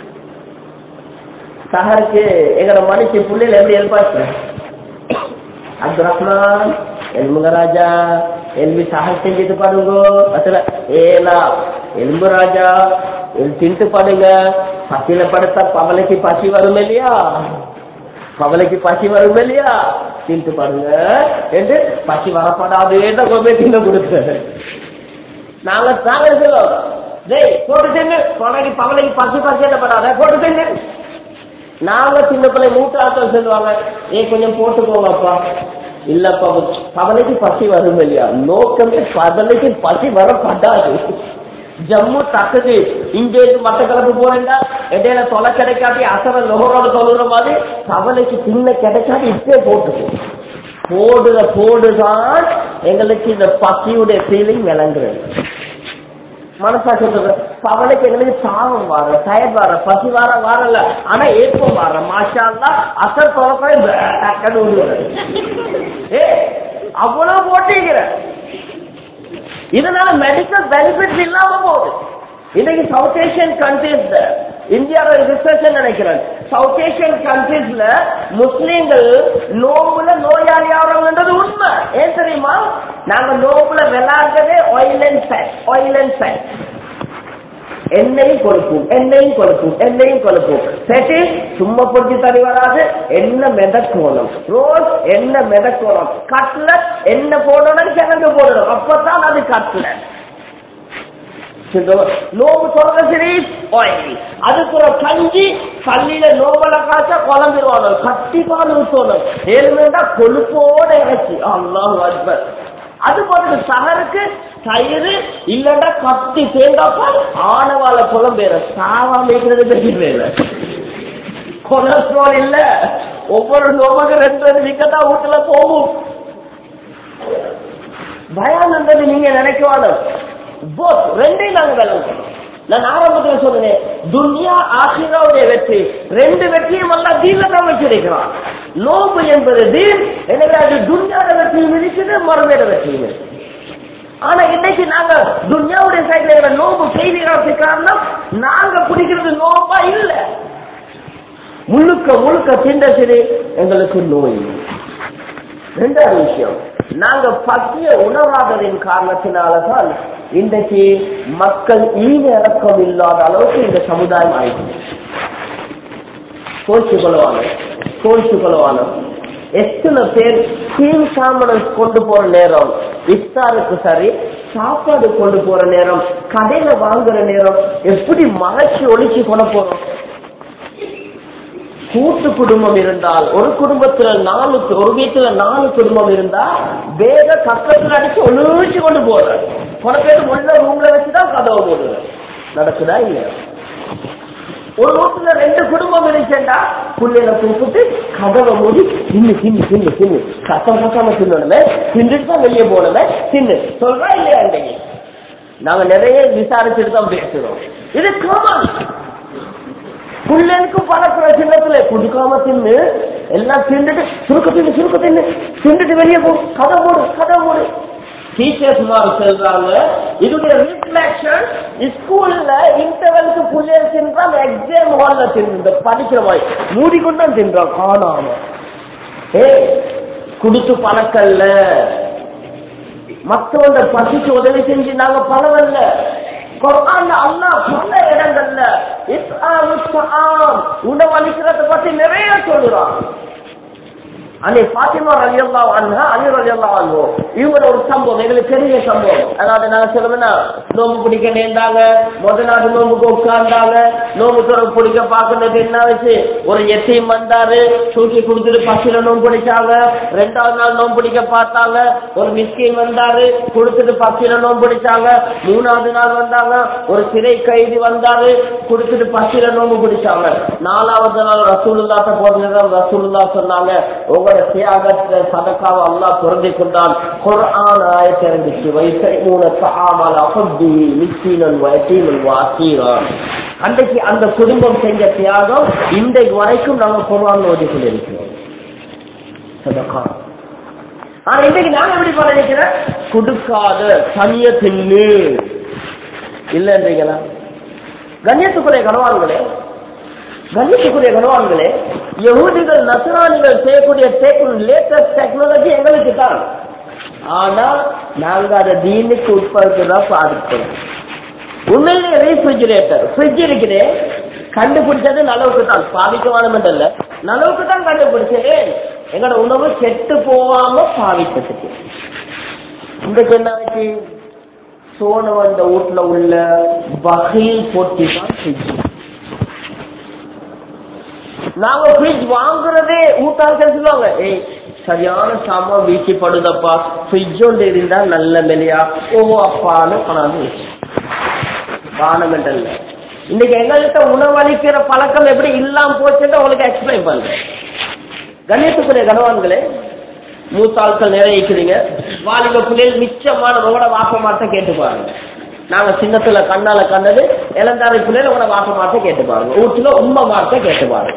சஹருக்கு எங்களோட மனுஷி புள்ளையில எப்படி எதிர்பார்க்க அப்துல் ரஹ்மான் எலும்புங்க ராஜா எலும்பி சஹர் செஞ்சுட்டு பாடுங்க அசல ஏலா எலும்பு ராஜா எல் தின்ட்டு பாடுங்க பசியில படுத்தா பவலைக்கு பசி வரும் இல்லையா பவலைக்கு பசி வரும் இல்லையா தின்ட்டு பாடுங்க என்று பசி வரப்படாதே தான் கொண்டு தின்ன கொடுத்த நாங்க நாங்க சொல்லுவோம் டேய் போட்டு தின்னு பவலைக்கு பவலைக்கு பசி பசி என்ன படாத போட்டு தின்னு நாங்க சின்ன பிள்ளை மூட்டாட்டம் சொல்லுவாங்க ஏ கொஞ்சம் போட்டுக்கோங்கப்பா இல்லப்பா பவலைக்கு பசி வரும் இல்லையா நோக்கமே பவலைக்கு பசி வரப்படாது ஜம்மு தக்குது இங்க இருந்து மட்டக்களப்பு போறேன்டா இடையில தொலை கிடைக்காட்டி அசர லோகரோட தொழுகிற மாதிரி பவலைக்கு சின்ன கிடைக்காட்டி இப்பே போட்டுக்கோ போடுற போடுதான் எங்களுக்கு இந்த பசியுடைய ஃபீலிங் விளங்குறது மனசா சொல்றது பவலைக்கு எங்களுக்கு சாபம் வர டயர் வர பசி வர வரல ஆனா ஏப்பம் வர மாஷா அசர் தொலைப்பை டக்குன்னு விடுவது ஏ அவ்வளவு போட்டீங்கிற இதனால மெடிக்கல் பெனிஃபிட்ஸ் இல்லாம போகுது இன்னைக்கு சவுத் ஏசியன் கண்ட்ரீஸ்ல இந்தியாவோட ரிசர்ச் நினைக்கிறேன் சவுத் ஏசியன் கண்ட்ரீஸ்ல முஸ்லீம்கள் நோம்புல நோயாளி ஆகிறோம்ன்றது உண்மை ஏன் தெரியுமா நாங்க நோம்புல விளையாடுறதே oil and fat oil and fat எண்ணெயும் கொழுப்பும் எண்ணெயும் கொழுப்பும் எண்ணெயும் கொழுப்பும் சரி சும்மா பொறிச்சு தனி வராது எண்ணெய் மிதக்கோணும் ரோஸ் எண்ணெய் மிதக்கோணும் கட்லட் எண்ணெய் போடணும் கிழங்கு போடணும் அப்பதான் அது கட்லட் நோம்பு சொல்ற சரி ஆயில் அதுக்கு ஒரு கஞ்சி பள்ளியில நோம்பல காய்ச்சா குழம்பிடுவானு கட்டி பால் ஊற்றணும் ஏழுமேண்டா கொழுப்போட இறச்சி அல்லாஹ் அக்பர் அது போறது சகருக்கு தயிர் இல்லன்னா கத்தி தேங்காய் பால் ஆனவாழ குழம்பேற சாவாம இருக்கிறது பெரிய வேலை கொலஸ்ட்ரால் இல்ல ஒவ்வொரு நோம்புக்கு ரெண்டு ரெண்டு விக்கெட்டா வீட்டுல போகும் பயானந்தது நீங்க நினைக்குவானு போத் ரெண்டையும் நாங்க விளங்கணும் நான் ஆரம்பத்தில் சொன்னேன் துன்யா ஆசிராவுடைய வெற்றி ரெண்டு வெற்றியும் எல்லாம் தீன தான் வச்சிருக்கிறான் நோம்பு என்பது தீன் எனவே அது துன்யாட வெற்றியும் இருக்குது மறுமையோட வெற்றியும் இருக்கு ஆனா இன்னைக்கு நாங்க துன்யாவுடைய சைட்ல நோம்பு செய்திகளுக்கு காரணம் நாங்க பிடிக்கிறது நோம்பா இல்ல முழுக்க முழுக்க திண்ட சரி எங்களுக்கு நோய் ரெண்டாவது விஷயம் நாங்க பசிய உணராததின் காரணத்தினாலதான் இன்றைக்கு மக்கள் ஈன இறக்கம் இல்லாத அளவுக்கு இந்த சமுதாயம் ஆயிடுச்சு கோச்சு கொள்வாங்க கோச்சு கொள்வாங்க எத்தனை பேர் தீம் சாமனம் கொண்டு போற நேரம் இஃப்தாருக்கு சரி சாப்பாடு கொண்டு போற நேரம் கடையில வாங்குற நேரம் எப்படி மறைச்சு ஒழிச்சு கொண்டு போறோம் கூட்டு குடும்பம் இருந்தால் ஒரு குடும்பத்துல நாலு ஒரு வீட்டுல நாலு குடும்பம் இருந்தா வேக கக்கத்துல அடிச்சு ஒழிச்சு கொண்டு போற பல பேர் உள்ள ரூம்ல வச்சுதான் கதவை போடுற நடக்குதா இல்லையா ஒரு வீட்டுல ரெண்டு குடும்பம் இருந்துச்சேன்டா புள்ளையில கூப்பிட்டு கதவை மூடி தின்னு தின்னு தின்னு தின்னு கசம் கசாம தின்னணுமே தின்னுட்டு தான் வெளியே போனமே தின்னு சொல்றா இல்லையா இன்னைக்கு நாங்க நிறைய விசாரிச்சுட்டு தான் பேசுறோம் இது காமன் புள்ளனுக்கும் பல பிரச்சனைத்துல குடுக்காம தின்னு எல்லாம் தின்னுட்டு சுருக்க தின்னு சுருக்க தின்னு தின்னுட்டு வெளியே போ கதை போடு கதை போடு டீச்சர்ஸ் மாதிரி சொல்றாங்க இதோடைய ரிஃப்ளெக்ஷன் ஸ்கூல்ல இன்டர்வெலுக்கு புள்ளைய தின்றான் எக்ஸாம் ஹால்ல தின்னு படிக்கிற மாதிரி மூடிக்கொண்டு தின்றான் காணாம ஏ குடுத்து பழக்கல்ல மற்றவங்க பசிக்கு உதவி செஞ்சு நாங்க பரவல்ல குர்ஆன்ல அல்லாஹ் பல இடங்கள்ல இஸ்ஆமு த்ஆம் உணவளிக்கிறத பத்தி நிறைய சொல்றான் அன்னை பாத்திமா ரலியல்லாஹு அன்ஹா அலி ரலியல்லாஹு அன்ஹு இவங்க ஒரு சம்பவம் எங்களுக்கு பெரிய சம்பவம் அதாவது நான் சொல்லுவேன்னா நோம்பு பிடிக்க நேர்ந்தாங்க முத நாள் நோம்புக்கு உட்கார்ந்தாங்க நோம்பு துறவு பிடிக்க பார்க்கறது என்ன வச்சு ஒரு எத்தையும் வந்தாரு தூக்கி கொடுத்துட்டு பசில நோம்பு பிடிச்சாங்க ரெண்டாவது நாள் நோம்பு பிடிக்க பார்த்தாங்க ஒரு மிஸ்கின் வந்தாரு கொடுத்துட்டு பசில நோம்பு பிடிச்சாங்க மூணாவது நாள் வந்தாங்க ஒரு சிறை கைதி வந்தாரு கொடுத்துட்டு பசில நோம்பு பிடிச்சாங்க நாலாவது நாள் ரசூலுல்லாட்ட போறது ரசூலுல்லா சொன்னாங்க உங்களோட தியாகத்தை சதக்காவை அல்லாஹ் பொருந்தி கொண்டான் குர்ஆன் ஆயத்தை இருந்துச்சு வைசைமூன தஆமல் அஃபி மிஸ்கீனன் வயத்தீமன் வாசீரான் அன்றைக்கு அந்த குடும்பம் செஞ்ச தியாகம் இன்றைக்கு வரைக்கும் நாங்க குர்ஆன் ஓதி கொண்டிருக்கிறோம் சதக்கா ஆனா இன்றைக்கு நான் எப்படி பண்ணிக்கிறேன் கொடுக்காத தனிய தின்னு இல்லைன்றீங்களா கண்ணியத்துக்குரிய கனவான்களே கண்ணியத்துக்குரிய கனவான்களே யகூதிகள் நசராணிகள் செய்யக்கூடிய லேட்டஸ்ட் டெக்னாலஜி எங்களுக்கு தான் ஆனா நாங்க அதை தீனுக்கு உட்படுத்தி தான் பாதிக்கிறோம் உண்மையிலேயே ரீஃப்ரிஜிரேட்டர் ஃப்ரிட்ஜ் இருக்குதே கண்டுபிடிச்சது நலவுக்கு தான் பாவிக்கவானம் இல்ல நலவுக்கு தான் கண்டுபிடிச்சது எங்களோட உணவு கெட்டு போகாம பாவிக்கிறதுக்கு இன்றைக்கு என்ன ஆச்சு சோன வந்த வீட்டுல உள்ள வகையில் போட்டி தான் ஃப்ரிட்ஜ் நாங்க ஃப்ரிட்ஜ் வாங்குறதே ஊட்டாள்கள் சொல்லுவாங்க ஏய் சரியான சாமான் வீழ்ச்சிப்படுதப்பா ஃப்ரிட்ஜ் ஒன்று இருந்தா நல்ல மெலியா ஓ அப்பான்னு கொண்டாந்து வானமெண்டல்ல இன்னைக்கு எங்கள்கிட்ட உணவளிக்கிற பழக்கம் எப்படி இல்லாம போச்சுன்னு உங்களுக்கு எக்ஸ்பிளைன் பண்றேன் கண்ணியத்துக்குரிய கனவான்களே மூத்தாட்கள் நிறைய இருக்கிறீங்க வாலிப பிள்ளைகள் மிச்சமான உங்களோட வாப்ப மாட்ட கேட்டு பாருங்க நாங்க சின்னத்துல கண்ணால கண்டது இளந்தாரை பிள்ளைகள் உங்களோட வாப்ப மாட்ட கேட்டு பாருங்க வீட்டுல உண்மை மாட்ட கேட்டு பாருங்க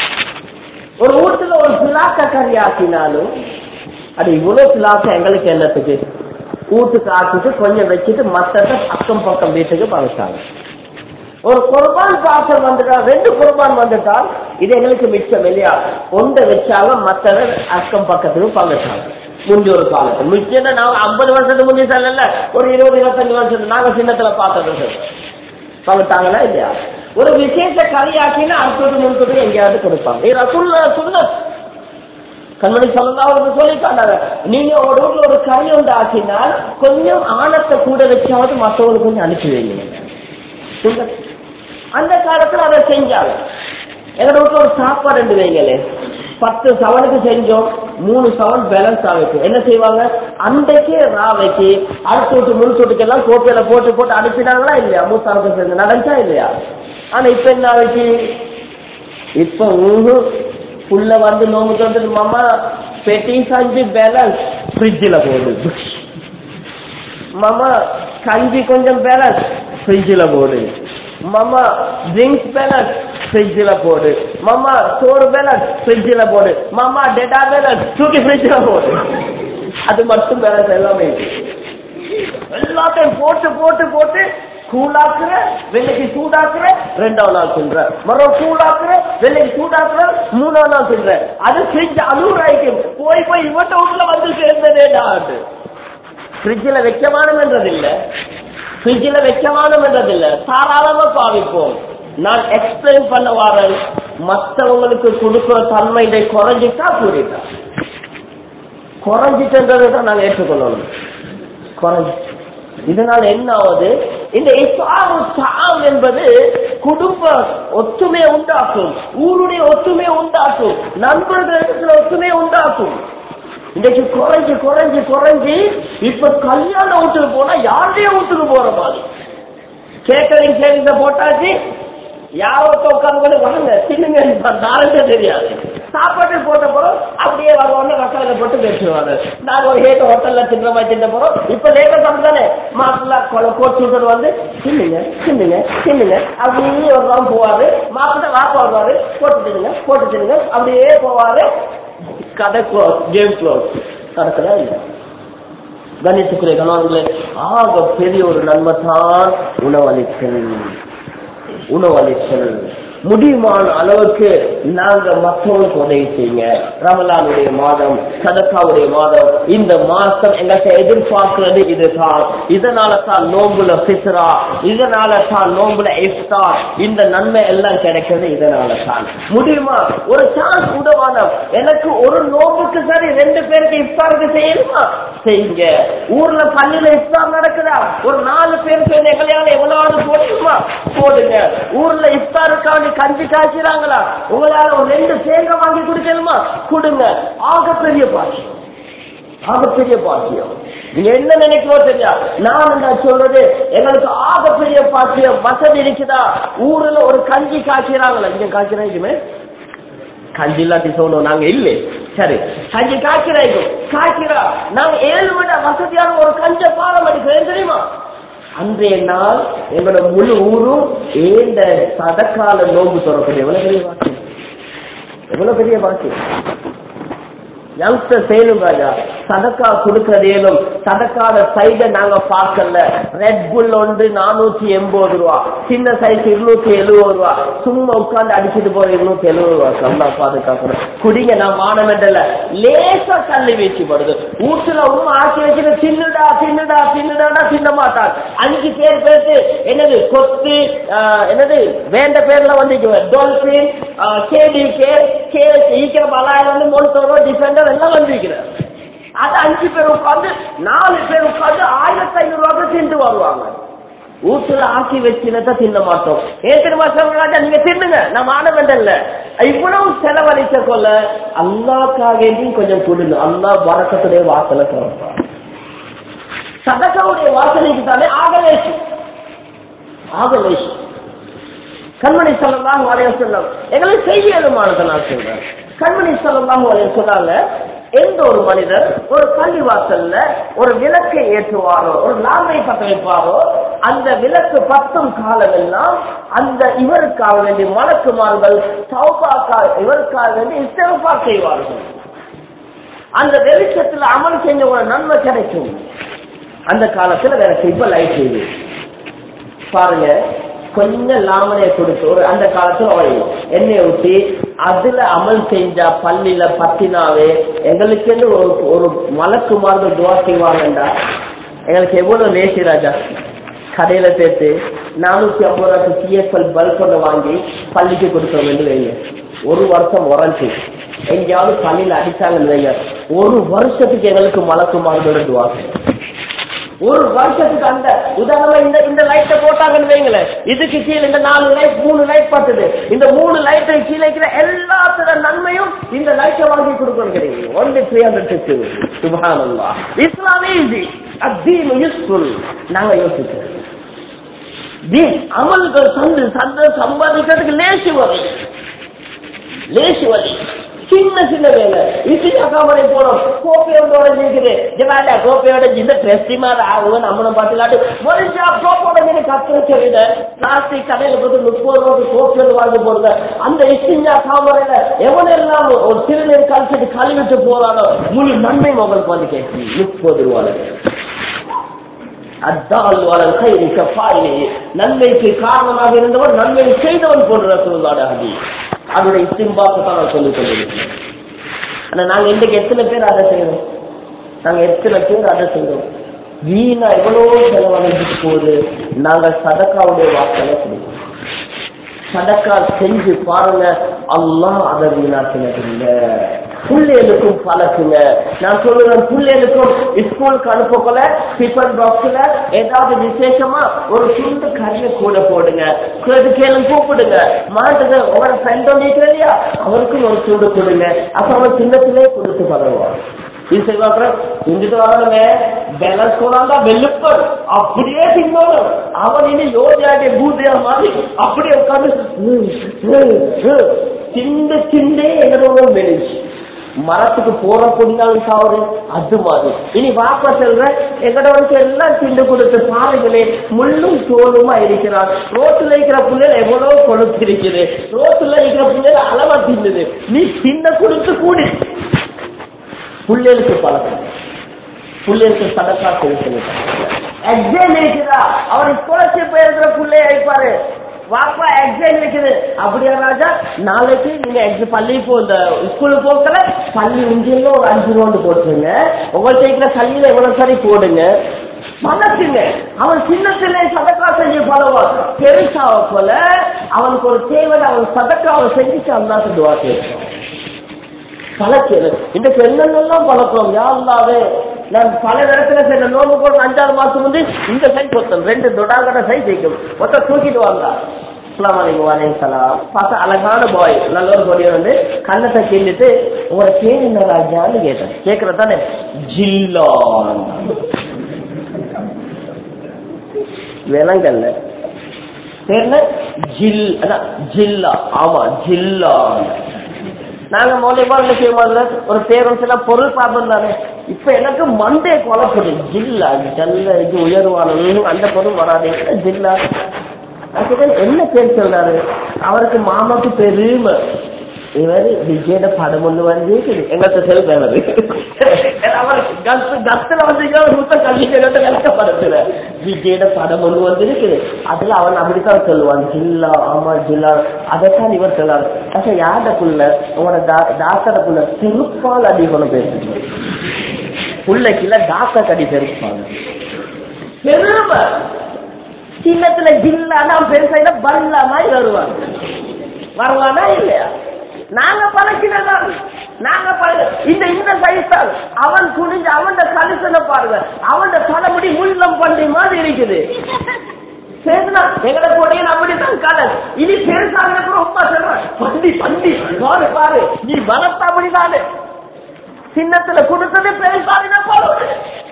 ஒரு வீட்டுல ஒரு பிளாக்க கறி ஆக்கினாலும் அது இவ்வளவு பிளாக்க எங்களுக்கு என்னத்துக்கு வீட்டுக்கு ஆக்கிட்டு கொஞ்சம் வச்சுட்டு மத்தத அக்கம் பக்கம் வீட்டுக்கு பழச்சாங்க ஒரு குர்பான் பாசம் வந்துட்டா ரெண்டு குர்பான் வந்துட்டா இது எங்களுக்கு மிச்சம் இல்லையா ஒன்றை வச்சாங்க மத்தத அக்கம் பக்கத்துக்கு பழச்சாங்க முந்தி ஒரு காலத்துல மிச்சம் நாங்க ஐம்பது வருஷத்துக்கு முந்தி சொல்லல ஒரு இருபது இருபத்தஞ்சு வருஷத்துக்கு நாங்க சின்னத்துல பார்த்தது சொல்றோம் பழத்தாங்களா இல்லையா ஒரு விசேஷ கறியாக்கினா அடுத்தது முன்கொண்டு எங்கேயாவது கொடுப்பாங்க இது ரசூல்ல சொன்ன கண்மணி சொல்லலாம் சொல்லிட்டாங்க நீங்க ஒரு ஊர்ல ஒரு கறி ஒன்று ஆக்கினால் கொஞ்சம் ஆணத்தை கூட வச்சாவது மற்றவங்களுக்கு கொஞ்சம் அனுப்பி வைங்க சுங்க- அந்த காலத்துல அதை செஞ்சாங்க எங்க வீட்டுல ஒரு சாப்பாடு ரெண்டு வைங்களே பத்து சவனுக்கு செஞ்சோம் மூணு சவன் பேலன்ஸ் ஆகிட்டு என்ன செய்வாங்க அன்றைக்கே ரா வச்சு அடுத்து விட்டு முழு சொட்டுக்கெல்லாம் கோப்பையில போட்டு போட்டு அனுப்பினாங்களா இல்லையா மூத்தாளுக்கு செஞ்சு நடந்துச்சா இல்லையா ஆனா இப்ப என்ன ஆச்சு இப்ப ஊரு புள்ள வந்து நோம்புக்கு வந்து மாமா பெட்டி சாஞ்சு பேலன்ஸ் ஃப்ரிட்ஜில் போடுது மாமா கஞ்சி கொஞ்சம் பேலன்ஸ் ஃப்ரிட்ஜில் போடு மாமா ட்ரிங்க்ஸ் பேலன்ஸ் ஃப்ரிட்ஜில் போடு மாமா சோறு பேலன்ஸ் ஃப்ரிட்ஜில் போடு மாமா டெட்டா பேலன்ஸ் தூக்கி ஃப்ரிட்ஜில் போடு அது மட்டும் பேலன்ஸ் எல்லாமே இருக்கு. எல்லாத்தையும் போட்டு போட்டு போட்டு கூழாக்குற வெள்ளைக்கு சூடாக்குற ரெண்டாவது நாள் தின்ற மரம் சூடாக்குற வெள்ளைக்கு சூடாக்குற மூணாவது நாள் தின்ற அது ஃப்ரிட்ஜ் அழுகுறாய்க்கும் போய் போய் இவட்ட வீட்டுல வந்து சேர்ந்ததே டாட்டு ஃப்ரிட்ஜில் வைக்கமானம்ன்றது இல்ல ஃப்ரிட்ஜில் வைக்கமானம்ன்றது இல்ல தாராளமா பாவிப்போம் நான் எக்ஸ்பிளைன் பண்ண வரேன் மற்றவங்களுக்கு கொடுக்கிற தன்மை இதை குறைஞ்சிட்டா கூடிட்டா குறைஞ்சிட்டுன்றதை தான் நாங்கள் ஏற்றுக்கொள்ளணும் குறைஞ்சி இதனால என்ன ஆகுது இந்த இஸ்லாமு சாம் என்பது குடும்ப ஒத்துமையை உண்டாக்கும் ஊருடைய ஒத்துமையை உண்டாக்கும் நண்பர்கள் இடத்துல ஒத்துமையை உண்டாக்கும் இன்றைக்கு குறைஞ்சு குறைஞ்சு குறைஞ்சு இப்ப கல்யாண வீட்டுக்கு போனா யாருடைய வீட்டுக்கு போற மாதிரி கேட்டரிங் சர்வீஸ போட்டாச்சு யாரோ உட்காந்து வாங்க சின்னுங்க நாளைக்கே தெரியாது சாப்பாட்டு போட்ட போறோம் அப்படியே வருவாங்க மசாலா போட்டு பேசுவாங்க நாங்க ஒரு ஏக ஹோட்டல்ல தின்ற மாதிரி தின்ன போறோம் இப்ப லேட்டஸ்ட் அப்படித்தானே மாப்பிள்ள கொலை கோட் சூட்டர் வந்து சின்னுங்க சின்னுங்க சின்னுங்க அப்படியே ஒரு ரவுண்ட் போவாரு மாப்பிள்ள வாப்பா வருவாரு போட்டு தின்னுங்க போட்டு தின்னுங்க அப்படியே போவாரு கதை க்ளோஸ் கேம் க்ளோஸ் நடக்குதா இல்லை கணித்துக்குரிய கணவன்களே ஆக பெரிய ஒரு நன்மை தான் உணவளித்தல் உணவளித்தல் முடியுமான அளவுக்கு நாங்க மற்றவங்களுக்கு உதவி செய்யுங்க ரமலானுடைய மாதம் சதக்காவுடைய மாதம் இந்த மாசம் எங்கள்கிட்ட எதிர்பார்க்கிறது இதுதான் இதனால தான் நோம்புல பித்ரா இதனால தான் நோம்புல இஃப்தார் இந்த நன்மை எல்லாம் கிடைக்கிறது இதனால தான் முடியுமா ஒரு சான்ஸ் உதவான எனக்கு ஒரு நோம்புக்கு சரி ரெண்டு பேருக்கு இஃப்தாருக்கு செய்யணுமா செய்யுங்க ஊர்ல பள்ளியில இஃப்தார் நடக்குதா ஒரு நாலு பேர் சேர்ந்து எங்களையால எவ்வளவு போடுமா போடுங்க ஊர்ல இஃப்தாருக்காண்டி கஞ்சி காய்ச்சிறாங்களா உங்களால ஒரு ரெண்டு தேங்காய் வாங்கி குடிக்கணுமா கொடுங்க ஆகப்பெரிய பாக்கியம் ஆகப்பெரிய பாக்கியம் நீங்க என்ன நினைக்கிறோ தெரியா நான் என்ன சொல்றது எங்களுக்கு ஆகப்பெரிய பாக்கியம் வசதி இருக்குதா ஊர்ல ஒரு கஞ்சி காய்ச்சிறாங்களா இங்க காய்ச்சிறாங்க கஞ்சி இல்லாட்டி சொல்லணும் நாங்க இல்லை சரி கஞ்சி காய்ச்சிறாங்க காய்க்கிறா நாங்க ஏழு மணி வசதியான ஒரு கஞ்ச பாலம் அடிக்கிறேன் தெரியுமா அன்றைய நாள் எங்களோட முழு ஊரும் ஏந்த சதக்கால நோம்பு திறக்குது எவ்வளவு பெரிய வாக்கியம் எவ்வளவு பெரிய வாக்கியம் யங்ஸ்டர் செய்யணும் ராஜா சதக்கா கொடுக்கறதேனும் சதக்காத சைட நாங்க பார்க்கல ரெட் புல் ஒன்று நானூத்தி எண்பது ரூபா சின்ன சைஸ் இருநூத்தி எழுபது ரூபா சும்மா உட்கார்ந்து அடிச்சுட்டு போற இருநூத்தி எழுபது ரூபா நல்லா பாதுகாக்கணும் குடிங்க நான் மானமெண்டல லேசா தள்ளி வீச்சுப்படுது வீட்டுல உண்மை ஆக்கி வச்சுட்டு தின்னுடா தின்னுடா தின்னுடாடா தின்ன மாட்டாங்க அஞ்சு பேர் பேருக்கு என்னது கொத்து ஆஹ், என்னது வேண்ட பேர்ல வந்து டொல்பின் கேடிகே கே ஈக்கிற மலாயம் வந்து மொன்டோரோ டிஃபெண்டர் எல்லாம் வந்திருக்கிறார் அது அஞ்சு பேர் உட்கார்ந்து நாலு பேர் உட்கார்ந்து ஆயிரத்தி ஐநூறு ரூபாய் திண்டு வருவாங்க வீட்டுல ஆக்கி வச்சுனத தின்ன மாட்டோம் ஏன் தெரியுமா சொல்றாங்க நீங்க தின்னுங்க நான் மாணவன்ல இவ்வளவு செலவழிச்ச கொள்ள அல்லாக்காக வேண்டியும் கொஞ்சம் கொடுங்க அல்லா வரக்கத்துடைய வாசலை திறப்பார் சதகாவுடைய வாசனைக்கு தானே ஆகலேஷ் ஆகலேஷ் கண்மணி சொல்லலாம் வரைய சொல்லம் எங்களை செய்யலுமானதை நான் சொல்றேன் கண்மணி சொல்லலாம் வரைய சொன்னாங்க எந்த ஒரு மனிதர் ஒரு பள்ளி வாசல்ல ஒரு விளக்கை ஏற்றுவாரோ ஒரு லாமை பற்ற வைப்பாரோ அந்த விளக்கு பத்தும் காலம் எல்லாம் அந்த இவருக்காக வேண்டி மலக்குமார்கள் சௌபாக்காக இவருக்காக வேண்டி இஸ்தகப்பா செய்வார்கள் அந்த வெளிச்சத்துல அமல் செஞ்ச ஒரு நன்மை கிடைக்கும் அந்த காலத்துல வேற இப்ப லைட் செய்யுது பாருங்க கொஞ்சம் லாமனையை கொடுத்து ஒரு அந்த காலத்துல ஆயில் எண்ணெயை ஊற்றி அதுல அமல் செஞ்சா பள்ளியில பத்தினாவே எங்களுக்கு ஒரு ஒரு மலக்குமார்கள் துவா செய்வாங்கண்டா எங்களுக்கு எவ்வளவு லேசி ராஜா கடையில சேர்த்து நானூத்தி ஐம்பது ரூபாய்க்கு சிஎஸ்எல் பல்ப் ஒன்று வாங்கி பள்ளிக்கு கொடுக்க வேண்டும் வைங்க ஒரு வருஷம் உறஞ்சி எங்கேயாவது பள்ளியில அடிச்சாங்கன்னு வைங்க ஒரு வருஷத்துக்கு எங்களுக்கு மலக்குமார்களோட துவா செய்யும். ஒரு வருஷத்துக்கு அந்த உதாரணமா இந்த இந்த லைட்டை போட்டாங்கன்னு வைங்களேன் இதுக்கு கீழே இந்த நாலு லைட் மூணு லைட் பார்த்தது இந்த மூணு லைட்டை கீழே இருக்கிற எல்லாத்தோட நன்மையும் இந்த லைட்டை வாங்கி கொடுக்கணும் கிடையாது ஒன்லி த்ரீ ஹண்ட்ரட் ஃபிஃப்டி சுபானல்லா இஸ்லாம் ஈஸி அத்தீன் யூஸ்ஃபுல் நாங்க யோசிக்கிறோம் தீன் அமல்கள் சந்து சந்த சம்பாதிக்கிறதுக்கு லேசி வரும் லேசி வரும் சின்ன சின்ன வேலை இசியா காமரை போனோம் கோப்பையோட இருக்குது ஜனாடா கோப்பையோட இந்த பிரஸ்டிமார் ஆகும் நம்மளை பார்த்துலாட்டு முடிஞ்சா கோப்போட மீது கத்துற சொல்லிட பிளாஸ்டிக் கடையில போட்டு முப்பது ரூபாய்க்கு கோப்பையோட வாங்கி போடுங்க அந்த இசிஞ்சா காமரையில எவனெல்லாம் ஒரு சிறுநீர் கழிச்சிட்டு கழுவிட்டு போறானோ முழு நன்மை உங்களுக்கு வந்து கேட்கும் முப்பது ரூபாய் அத்தால் வளர் கைரி கஃபாயிலே நன்மைக்கு காரணமாக இருந்தவன் நன்மை செய்தவன் போன்ற சொல்லுவாட அதி அதோட இஸ்திம்பாக்கு தான் நான் சொல்லிக் கொண்டிருக்கிறேன் ஆனா நாங்க இன்றைக்கு எத்தனை பேர் அதை செய்யறோம் நாங்க எத்தனை பேர் அதை செய்யறோம் வீணா எவ்வளவோ செலவழிஞ்சிட்டு போகுது நாங்க சதக்காவுடைய வாக்களை கொடுக்கிறோம் சதக்கா செஞ்சு பாருங்க அல்லாஹ் அதை வீணாக்கினதில்லை புள்ளைகளுக்கும் பழக்குங்க நான் சொல்லுவேன் புள்ளைகளுக்கும் ஸ்கூலுக்கு அனுப்பக்குள்ள டிஃபன் பாக்ஸ்ல ஏதாவது விசேஷமா ஒரு துண்டு கறியை கூட போடுங்க கேட்டு கேளு கூப்பிடுங்க மாட்டுக்கு உங்களோட ஃப்ரெண்ட் ஒன்று இல்லையா அவருக்கும் ஒரு துண்டு கொடுங்க அப்ப அவன் சின்னத்திலே கொடுத்து பழகுவான் இது செய்வாங்க செஞ்சுட்டு வராங்க பேலன்ஸ் போனாங்க வெள்ளுப்பர் அப்படியே தின்னோம் அவன் இனி யோஜாடைய பூஜையா மாதிரி அப்படியே உட்காந்து சிண்டு சிண்டே எங்களோட மெலிச்சு மரத்துக்கு போற பொடினாலும் சாவரு அது மாதிரி இனி வாப்பா செல்ற எங்களோட எல்லாம் திண்டு கொடுத்து பாருங்களே முள்ளும் தோலுமா இருக்கிறான் ரோட்டுல இருக்கிற பிள்ளைகள் எவ்வளவு கொழுத்து இருக்குது ரோட்டுல இருக்கிற பிள்ளைகள் அளவா தின்னுது நீ தின்ன கொடுத்து கூடி புள்ளைகளுக்கு பழக்கம் புள்ளைகளுக்கு சதக்கா கொடுத்து எக்ஸாம் இருக்குதா அவர் ஸ்காலர்ஷிப் இருக்கிற புள்ளைய அழைப்பாரு வாப்பா எக்ஸாம் இருக்குது அப்படியா ராஜா நாளைக்கு நீங்க எக்ஸாம் பள்ளி போ இந்த ஸ்கூலுக்கு போக்கல பள்ளி இஞ்சில ஒரு அஞ்சு ரவுண்டு போட்டுருங்க உங்களுக்கு இருக்கிற கல்வியில எவ்வளவு சரி போடுங்க மனசுங்க அவன் சின்னத்திலே சதக்கா செஞ்சு பழவான் பெருசாவ போல அவனுக்கு ஒரு தேவை அவன் சதக்காவை செஞ்சுட்டு அல்லாத துவா கேட்பான் பழக்கிறது இந்த பெண்களெல்லாம் பழக்கம் யாருலாவே நான் பல இடத்துல சென்ற நோம்பு போட்டு அஞ்சாறு மாசம் வந்து இந்த சைஸ் ஒருத்தன் ரெண்டு தொடாங்கட சைஸ் வைக்கும் மொத்தம் தூக்கிட்டு வாங்க அஸ்லாம் வலைக்கம் வலைக்கலாம் பார்த்தா அழகான பாய் நல்ல ஒரு பொடியை வந்து கண்ணத்தை கிள்ளிட்டு உங்களோட பேர் என்ன ராஜான்னு கேட்டேன் கேட்கறது தானே ஜில்லான் விலங்கல்ல பேர்ல ஜில் அதான் ஜில்லா ஆமா ஜில்லான் நாங்க மூலியமா என்ன செய்ய மாதிரி ஒரு பேரும் சில பொருள் பார்ப்போம் தானே இப்ப எனக்கு மண்டே குழப்பது ஜில்லா ஜல்ல இது உயர்வானது அந்த பொருள் வராது ஜில்லா நான் கேட்டேன், என்ன பேர் சொல்றாரு அவருக்கு மாமாக்கு பெருமை இவர் விஜயோட படம் ஒண்ணு வந்து எங்கள்கிட்ட செல் பேனது அவர் கத்து கத்துல வந்து முத்தம் கல்விட்டு விளக்கப்படுத்துல விஜயோட படம் ஒண்ணு வந்து இருக்குது அதுல அவன் அப்படித்தான் சொல்லுவான் ஜில்லா ஆமா ஜில்லா அதைத்தான் இவர் சொல்லாரு அச்சா யாருக்குள்ள உங்களோட டாக்டருக்குள்ள செருப்பால் அதிகம் பேசுறீங்க பிள்ளைக்குள்ள டாக்டர் கடி செருப்பாங்க பெருமை சின்னத்துல ஜில்லானா பெருசா பல்லா மாதிரி வருவாங்க வருவானா இல்லையா நாங்க பழக்கினதா நாங்க பழக இந்த இந்த சைஸ்தான் அவன் குனிஞ்சு அவன் கலிசனை பாருங்க அவன் தலைமுடி முள்ளம் பண்டி மாதிரி இருக்குது பேசுனா எங்களை போடிய அப்படித்தான் கடல் இனி பெருசாக ரொம்ப சொல்றேன் பண்டி பண்டி பாரு பாரு நீ வளர்த்த அப்படிதானே சின்னத்துல கொடுத்தது பெருசாக பாரு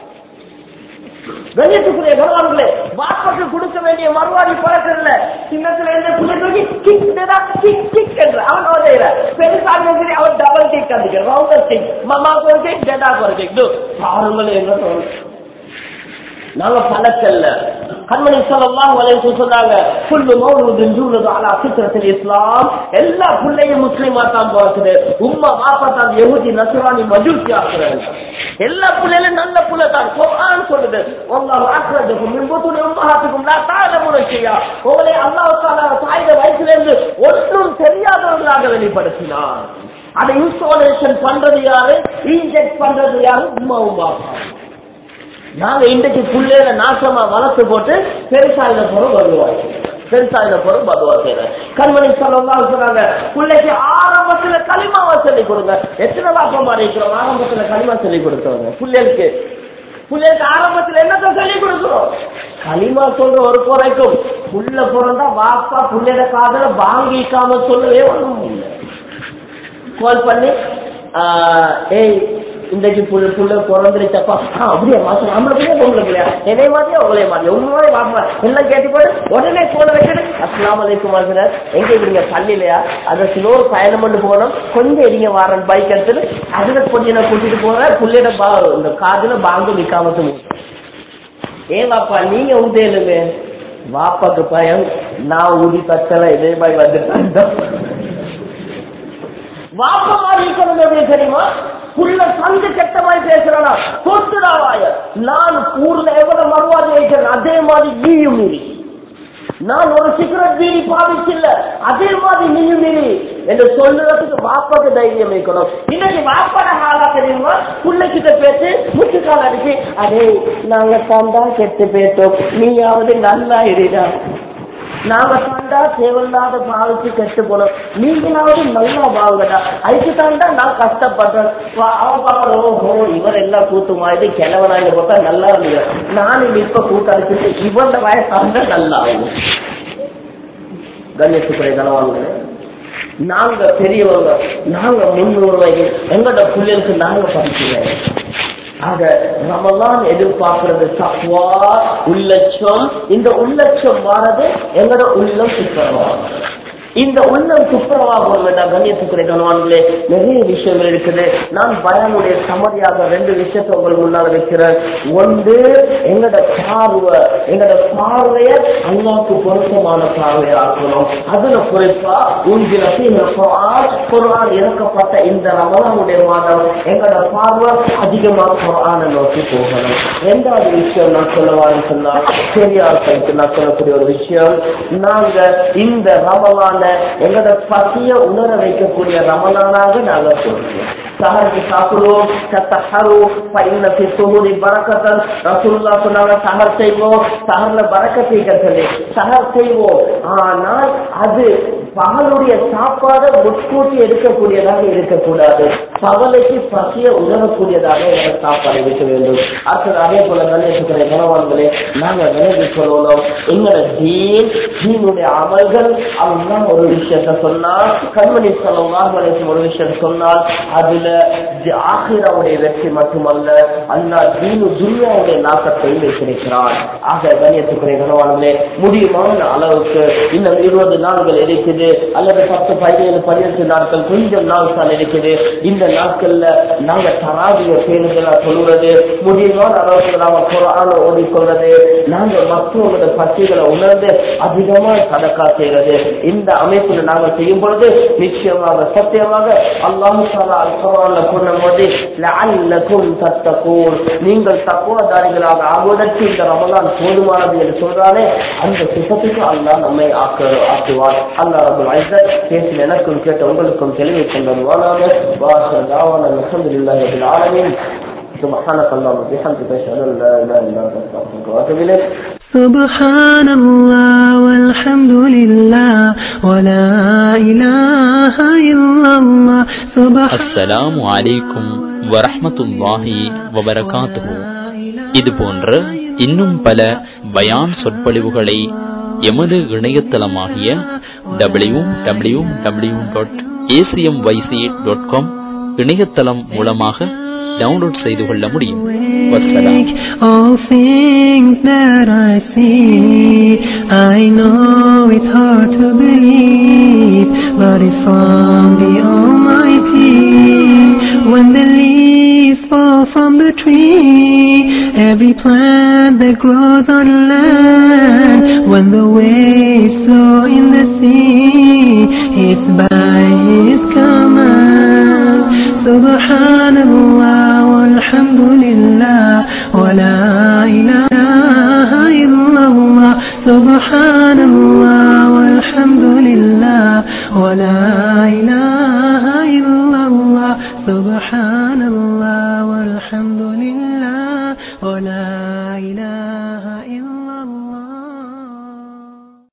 கண்ணியத்துக்குரிய பகவான்களே வாப்பாக்கு கொடுக்க வேண்டிய மறுவாடி பழக்கல சின்னத்துல இருந்து புள்ளை தூக்கி கிக் டேடா, கிக் கிக் என்ற அவன் ஓதையில பெருசாக சரி அவன் டபுள் கிக் அதுக்கு ரவுண்டர் கிக் மாமா ஒரு கிக் டேடா ஒரு கிக் பாருங்களே என்ன தோணும் நாங்க பழக்கல்ல கண்மணி சொல்லலாம் வலைக்கு சொன்னாங்க புல்லு மௌலூதின் ஜூலது அலா சித்திரத்தில் இஸ்லாம் எல்லா பிள்ளையும் முஸ்லீமா தான் பார்க்குது உம்மா பாப்பா தான் யகுதி நசுரானி மஜூசி ஆக்குறாங்க எல்லா பிள்ளைகளும் நல்ல புள்ள தான் குர்ஆன் சொல்லுது உங்க ஆக்குறதுக்கும் மின்புத்துடைய உம்மஹாத்துக்கும் லா தாழமுறை செய்யா உங்களை அல்லாஹ் தாலா தாயிட வயசுல இருந்து ஒன்றும் தெரியாதவர்களாக வெளிப்படுத்தினார் அதை இன்ஸ்டாலேஷன் பண்றது யாரு இன்ஜெக்ட் பண்றது யாரு உமாவும் பாப்பா நாங்க இன்றைக்கு புள்ளையில நாசமா வளர்த்து போட்டு பெருசாயின பொருள் வருவாங்க பெருசாயின பொருள் வருவாங்க கண்மணி சொல்லலாம் சொன்னாங்க பிள்ளைக்கு ஆரம்பத்துல களிமாவா சொல்லி கொடுங்க எத்தனை வாப்பமா இருக்கிறோம் ஆரம்பத்துல களிமா சொல்லி கொடுத்தவங்க பிள்ளைகளுக்கு பிள்ளைகளுக்கு ஆரம்பத்துல என்னத்த சொல்லி கொடுக்கிறோம் களிமா சொல்ற ஒரு குறைக்கும் புள்ள பிறந்தா வாப்பா புள்ளையோட காதல வாங்கிக்காம சொல்லவே ஒண்ணும் இல்லை கால் பண்ணி ஆஹ், ஏய் இன்றைக்கு புள்ள புள்ள பிறந்துருச்சப்பா ஆ, அப்படியே மாசம் நம்மள பிள்ளைய பொம்பளை பிள்ளையா என்னைய மாதிரியா உங்களைய மாதிரி உண்மையே வாப்பா எல்லாம் கேட்டு போட்டு உடனே போன வைக்கணும் அஸ்லாம் வலைக்கும் சார் எங்க இருக்கீங்க பள்ளியிலையா அதை ஸ்லோர் பயணம் பண்ணி போனோம் கொஞ்சம் இருங்க வாரன் பைக் எடுத்துட்டு அதுல கொஞ்சம் நான் கூட்டிட்டு போறேன் புள்ளையோட பா இந்த காதுல பாங்கு நிக்காமத்து ஏன் வாப்பா நீங்க உதேலுமே வாப்பாக்கு பயம் நான் ஊதி தச்சல இதே மாதிரி வந்துட்டான் வாப்ப மாதிரி இருக்கணும் எப்படி தெரியுமா புள்ள சந்து கெட்ட மாதிரி பேசுறானா தொட்டுடாவாய நான் ஊர்ல எவ்வளவு மறுவாதி வைக்கிறேன் அதே மாதிரி நீயும் மீறி நான் ஒரு சிகரெட் பீடி பாவிச்சில்ல அதே மாதிரி நீயும் மீறி என்று சொல்லுறதுக்கு வாப்பாக்கு தைரியம் வைக்கணும் இன்னைக்கு வாப்பாட ஹாலா தெரியுமா புள்ளைகிட்ட பேசி முட்டுக்கால் அடிச்சு அதே நாங்க தாண்டா கெட்டு பேசோம் நீயாவது நல்லா இருடா நாங்க தாண்டா தேவையில்லாத பாவிச்சு கெட்டு போனோம் நீங்களாவது நல்லா வாங்கடா அதுக்கு தாண்டா நான் கஷ்டப்படுறேன் வா- அவன் பாப்பாரு ஓஹோ இவர் எல்லாம் கூத்துமா இது கிழவனாங்க போட்டா நல்லா இருந்தீங்க நானும் இப்ப கூட்டடிச்சுட்டு இவன் வயசாக நல்லா ஆகும் கண்ணியத்துக்குரிய கனவாங்க நாங்க பெரியவங்க நாங்க முன்னூறு எங்களோட பிள்ளைகளுக்கு நாங்க படிக்கிறேன் ஆக ரமலான் எதிர்பார்க்கிறது தக்வா உள்ளட்சம் இந்த உள்ளட்சம் வாரது எங்களோட உள்ளம் சுத்தமாக இந்த உள்ளம் துப்புரவாகும் வேண்டாம் கண்ணியத்துக்குரிய கணவான்களே நிறைய விஷயங்கள் இருக்குது நான் பயானுடைய சமதியாக ரெண்டு விஷயத்தை உங்களுக்கு முன்னால் வைக்கிறேன் ஒன்று எங்களோட பார்வை எங்களோட பார்வைய அல்லாவுக்கு பொருத்தமான பார்வையை ஆக்கணும் அதுல குறிப்பா உங்கள் குரான் குரான் இறக்கப்பட்ட இந்த ரமலானுடைய மாதம் எங்களோட பார்வை அதிகமாக குரானை நோக்கி போகணும் ரெண்டாவது விஷயம் நான் சொல்லவான்னு சொன்னா பெரியார் கைக்கு நான் சொல்லக்கூடிய ஒரு விஷயம் நாங்க இந்த ரமலான எங்களோட பசிய உணர வைக்கக்கூடிய ரமலானாக நாங்க சொல்றோம் சஹருக்கு சாப்பிடுவோம் சத்தஹரு பைனத்தி சுகுரி பரக்கத்தன் ரசூலுல்லாஹ் சொன்னாங்க சஹர் செய்வோம் சஹர்ல பரக்கத்தை சொல்லி சஹர் செய்வோம் ஆனால் அது பகலுடைய சாப்பாடை முட்கூட்டி எடுக்கக்கூடியதாக இருக்கக்கூடாது பகலைக்கு பசிய உணரக்கூடியதாக எங்களோட சாப்பாடு இருக்க வேண்டும் அடுத்தது அதே போல கணேசுக்கிற கனவான்களே நாங்க விலகி சொல்லணும் எங்களோட தீன் தீனுடைய அமல்கள் அவங்கதான் ஒரு விஷயத்த சொன்னால் கண்மணி சொல்லலாம் ஒரு விஷயம் சொன்னால் அதுல ஆகிராவுடைய வெற்றி மட்டுமல்ல அல்லா தீனு துன்யாவுடைய நாக்கத்தை வைத்திருக்கிறான் ஆக கண்ணியத்துக்குரிய கனவான்களே முடியுமான அளவுக்கு இன்னும் இருபது நாட்கள் இருக்குது அல்லது பத்து பதினேழு பதினெட்டு நாட்கள் கொஞ்சம் நாள் தான் இருக்குது இந்த நாட்கள்ல நாங்க தராவிய பேருந்தலா சொல்றது முடியுமான அளவுக்கு நாம குரான ஓடிக்கொள்றது நாங்க மற்றவங்களோட பசிகளை உணர்ந்து அதிகமா சதக்கா செய்யறது இந்த அமைப்புல நாங்க செய்யும் பொழுது நிச்சயமாக சத்தியமாக அல்லாஹு தாலா அல் குரான்ல சொன்னபோது லஅல்லகும் தத்தகூன் நீங்கள் தக்குவதாரிகளாக ஆகுவதற்கு இந்த ரமலான் போதுமானது என்று சொல்றானே அந்த சிசத்துக்கு அல்லாஹ் நம்மை ஆக்க ஆக்குவார் அல்லாஹ் ரபுல் ஐசத் பேசின எனக்கும் கேட்ட உங்களுக்கும் தெளிவை கொண்டதுவானாக வாசல் தாவான அல்ஹம்துலில்லாஹி ரபில் ஆலமீன் سبحانك اللهم وبحمدك اشهد ان لا اله الا انت استغفرك واتوب اليك سبحان الله والحمد لله ولا إله إلا الله سبحان அஸ்ஸலாமு அலைக்கும் வரஹ்மத்துல்லாஹி வபரகாத்துஹு இது போன்ற இன்னும் பல பயான் சொற்பொழிவுகளை எமது இணையதளமாகிய W W W dot ACM YC dot com இணையதளம் மூலமாக டவுன்லோட் செய்து கொள்ள முடியும் வசலாம் All things that I see, I know it's hard to believe, but it's from the Almighty. When the leaves fall from the tree, every plant that grows on land, when the waves flow in the sea, it's by His command. Subhanallah walhamdulillah wa la ilaha illallah. Subhanallah walhamdulillah wa la ilaha illallah. Subhanallah.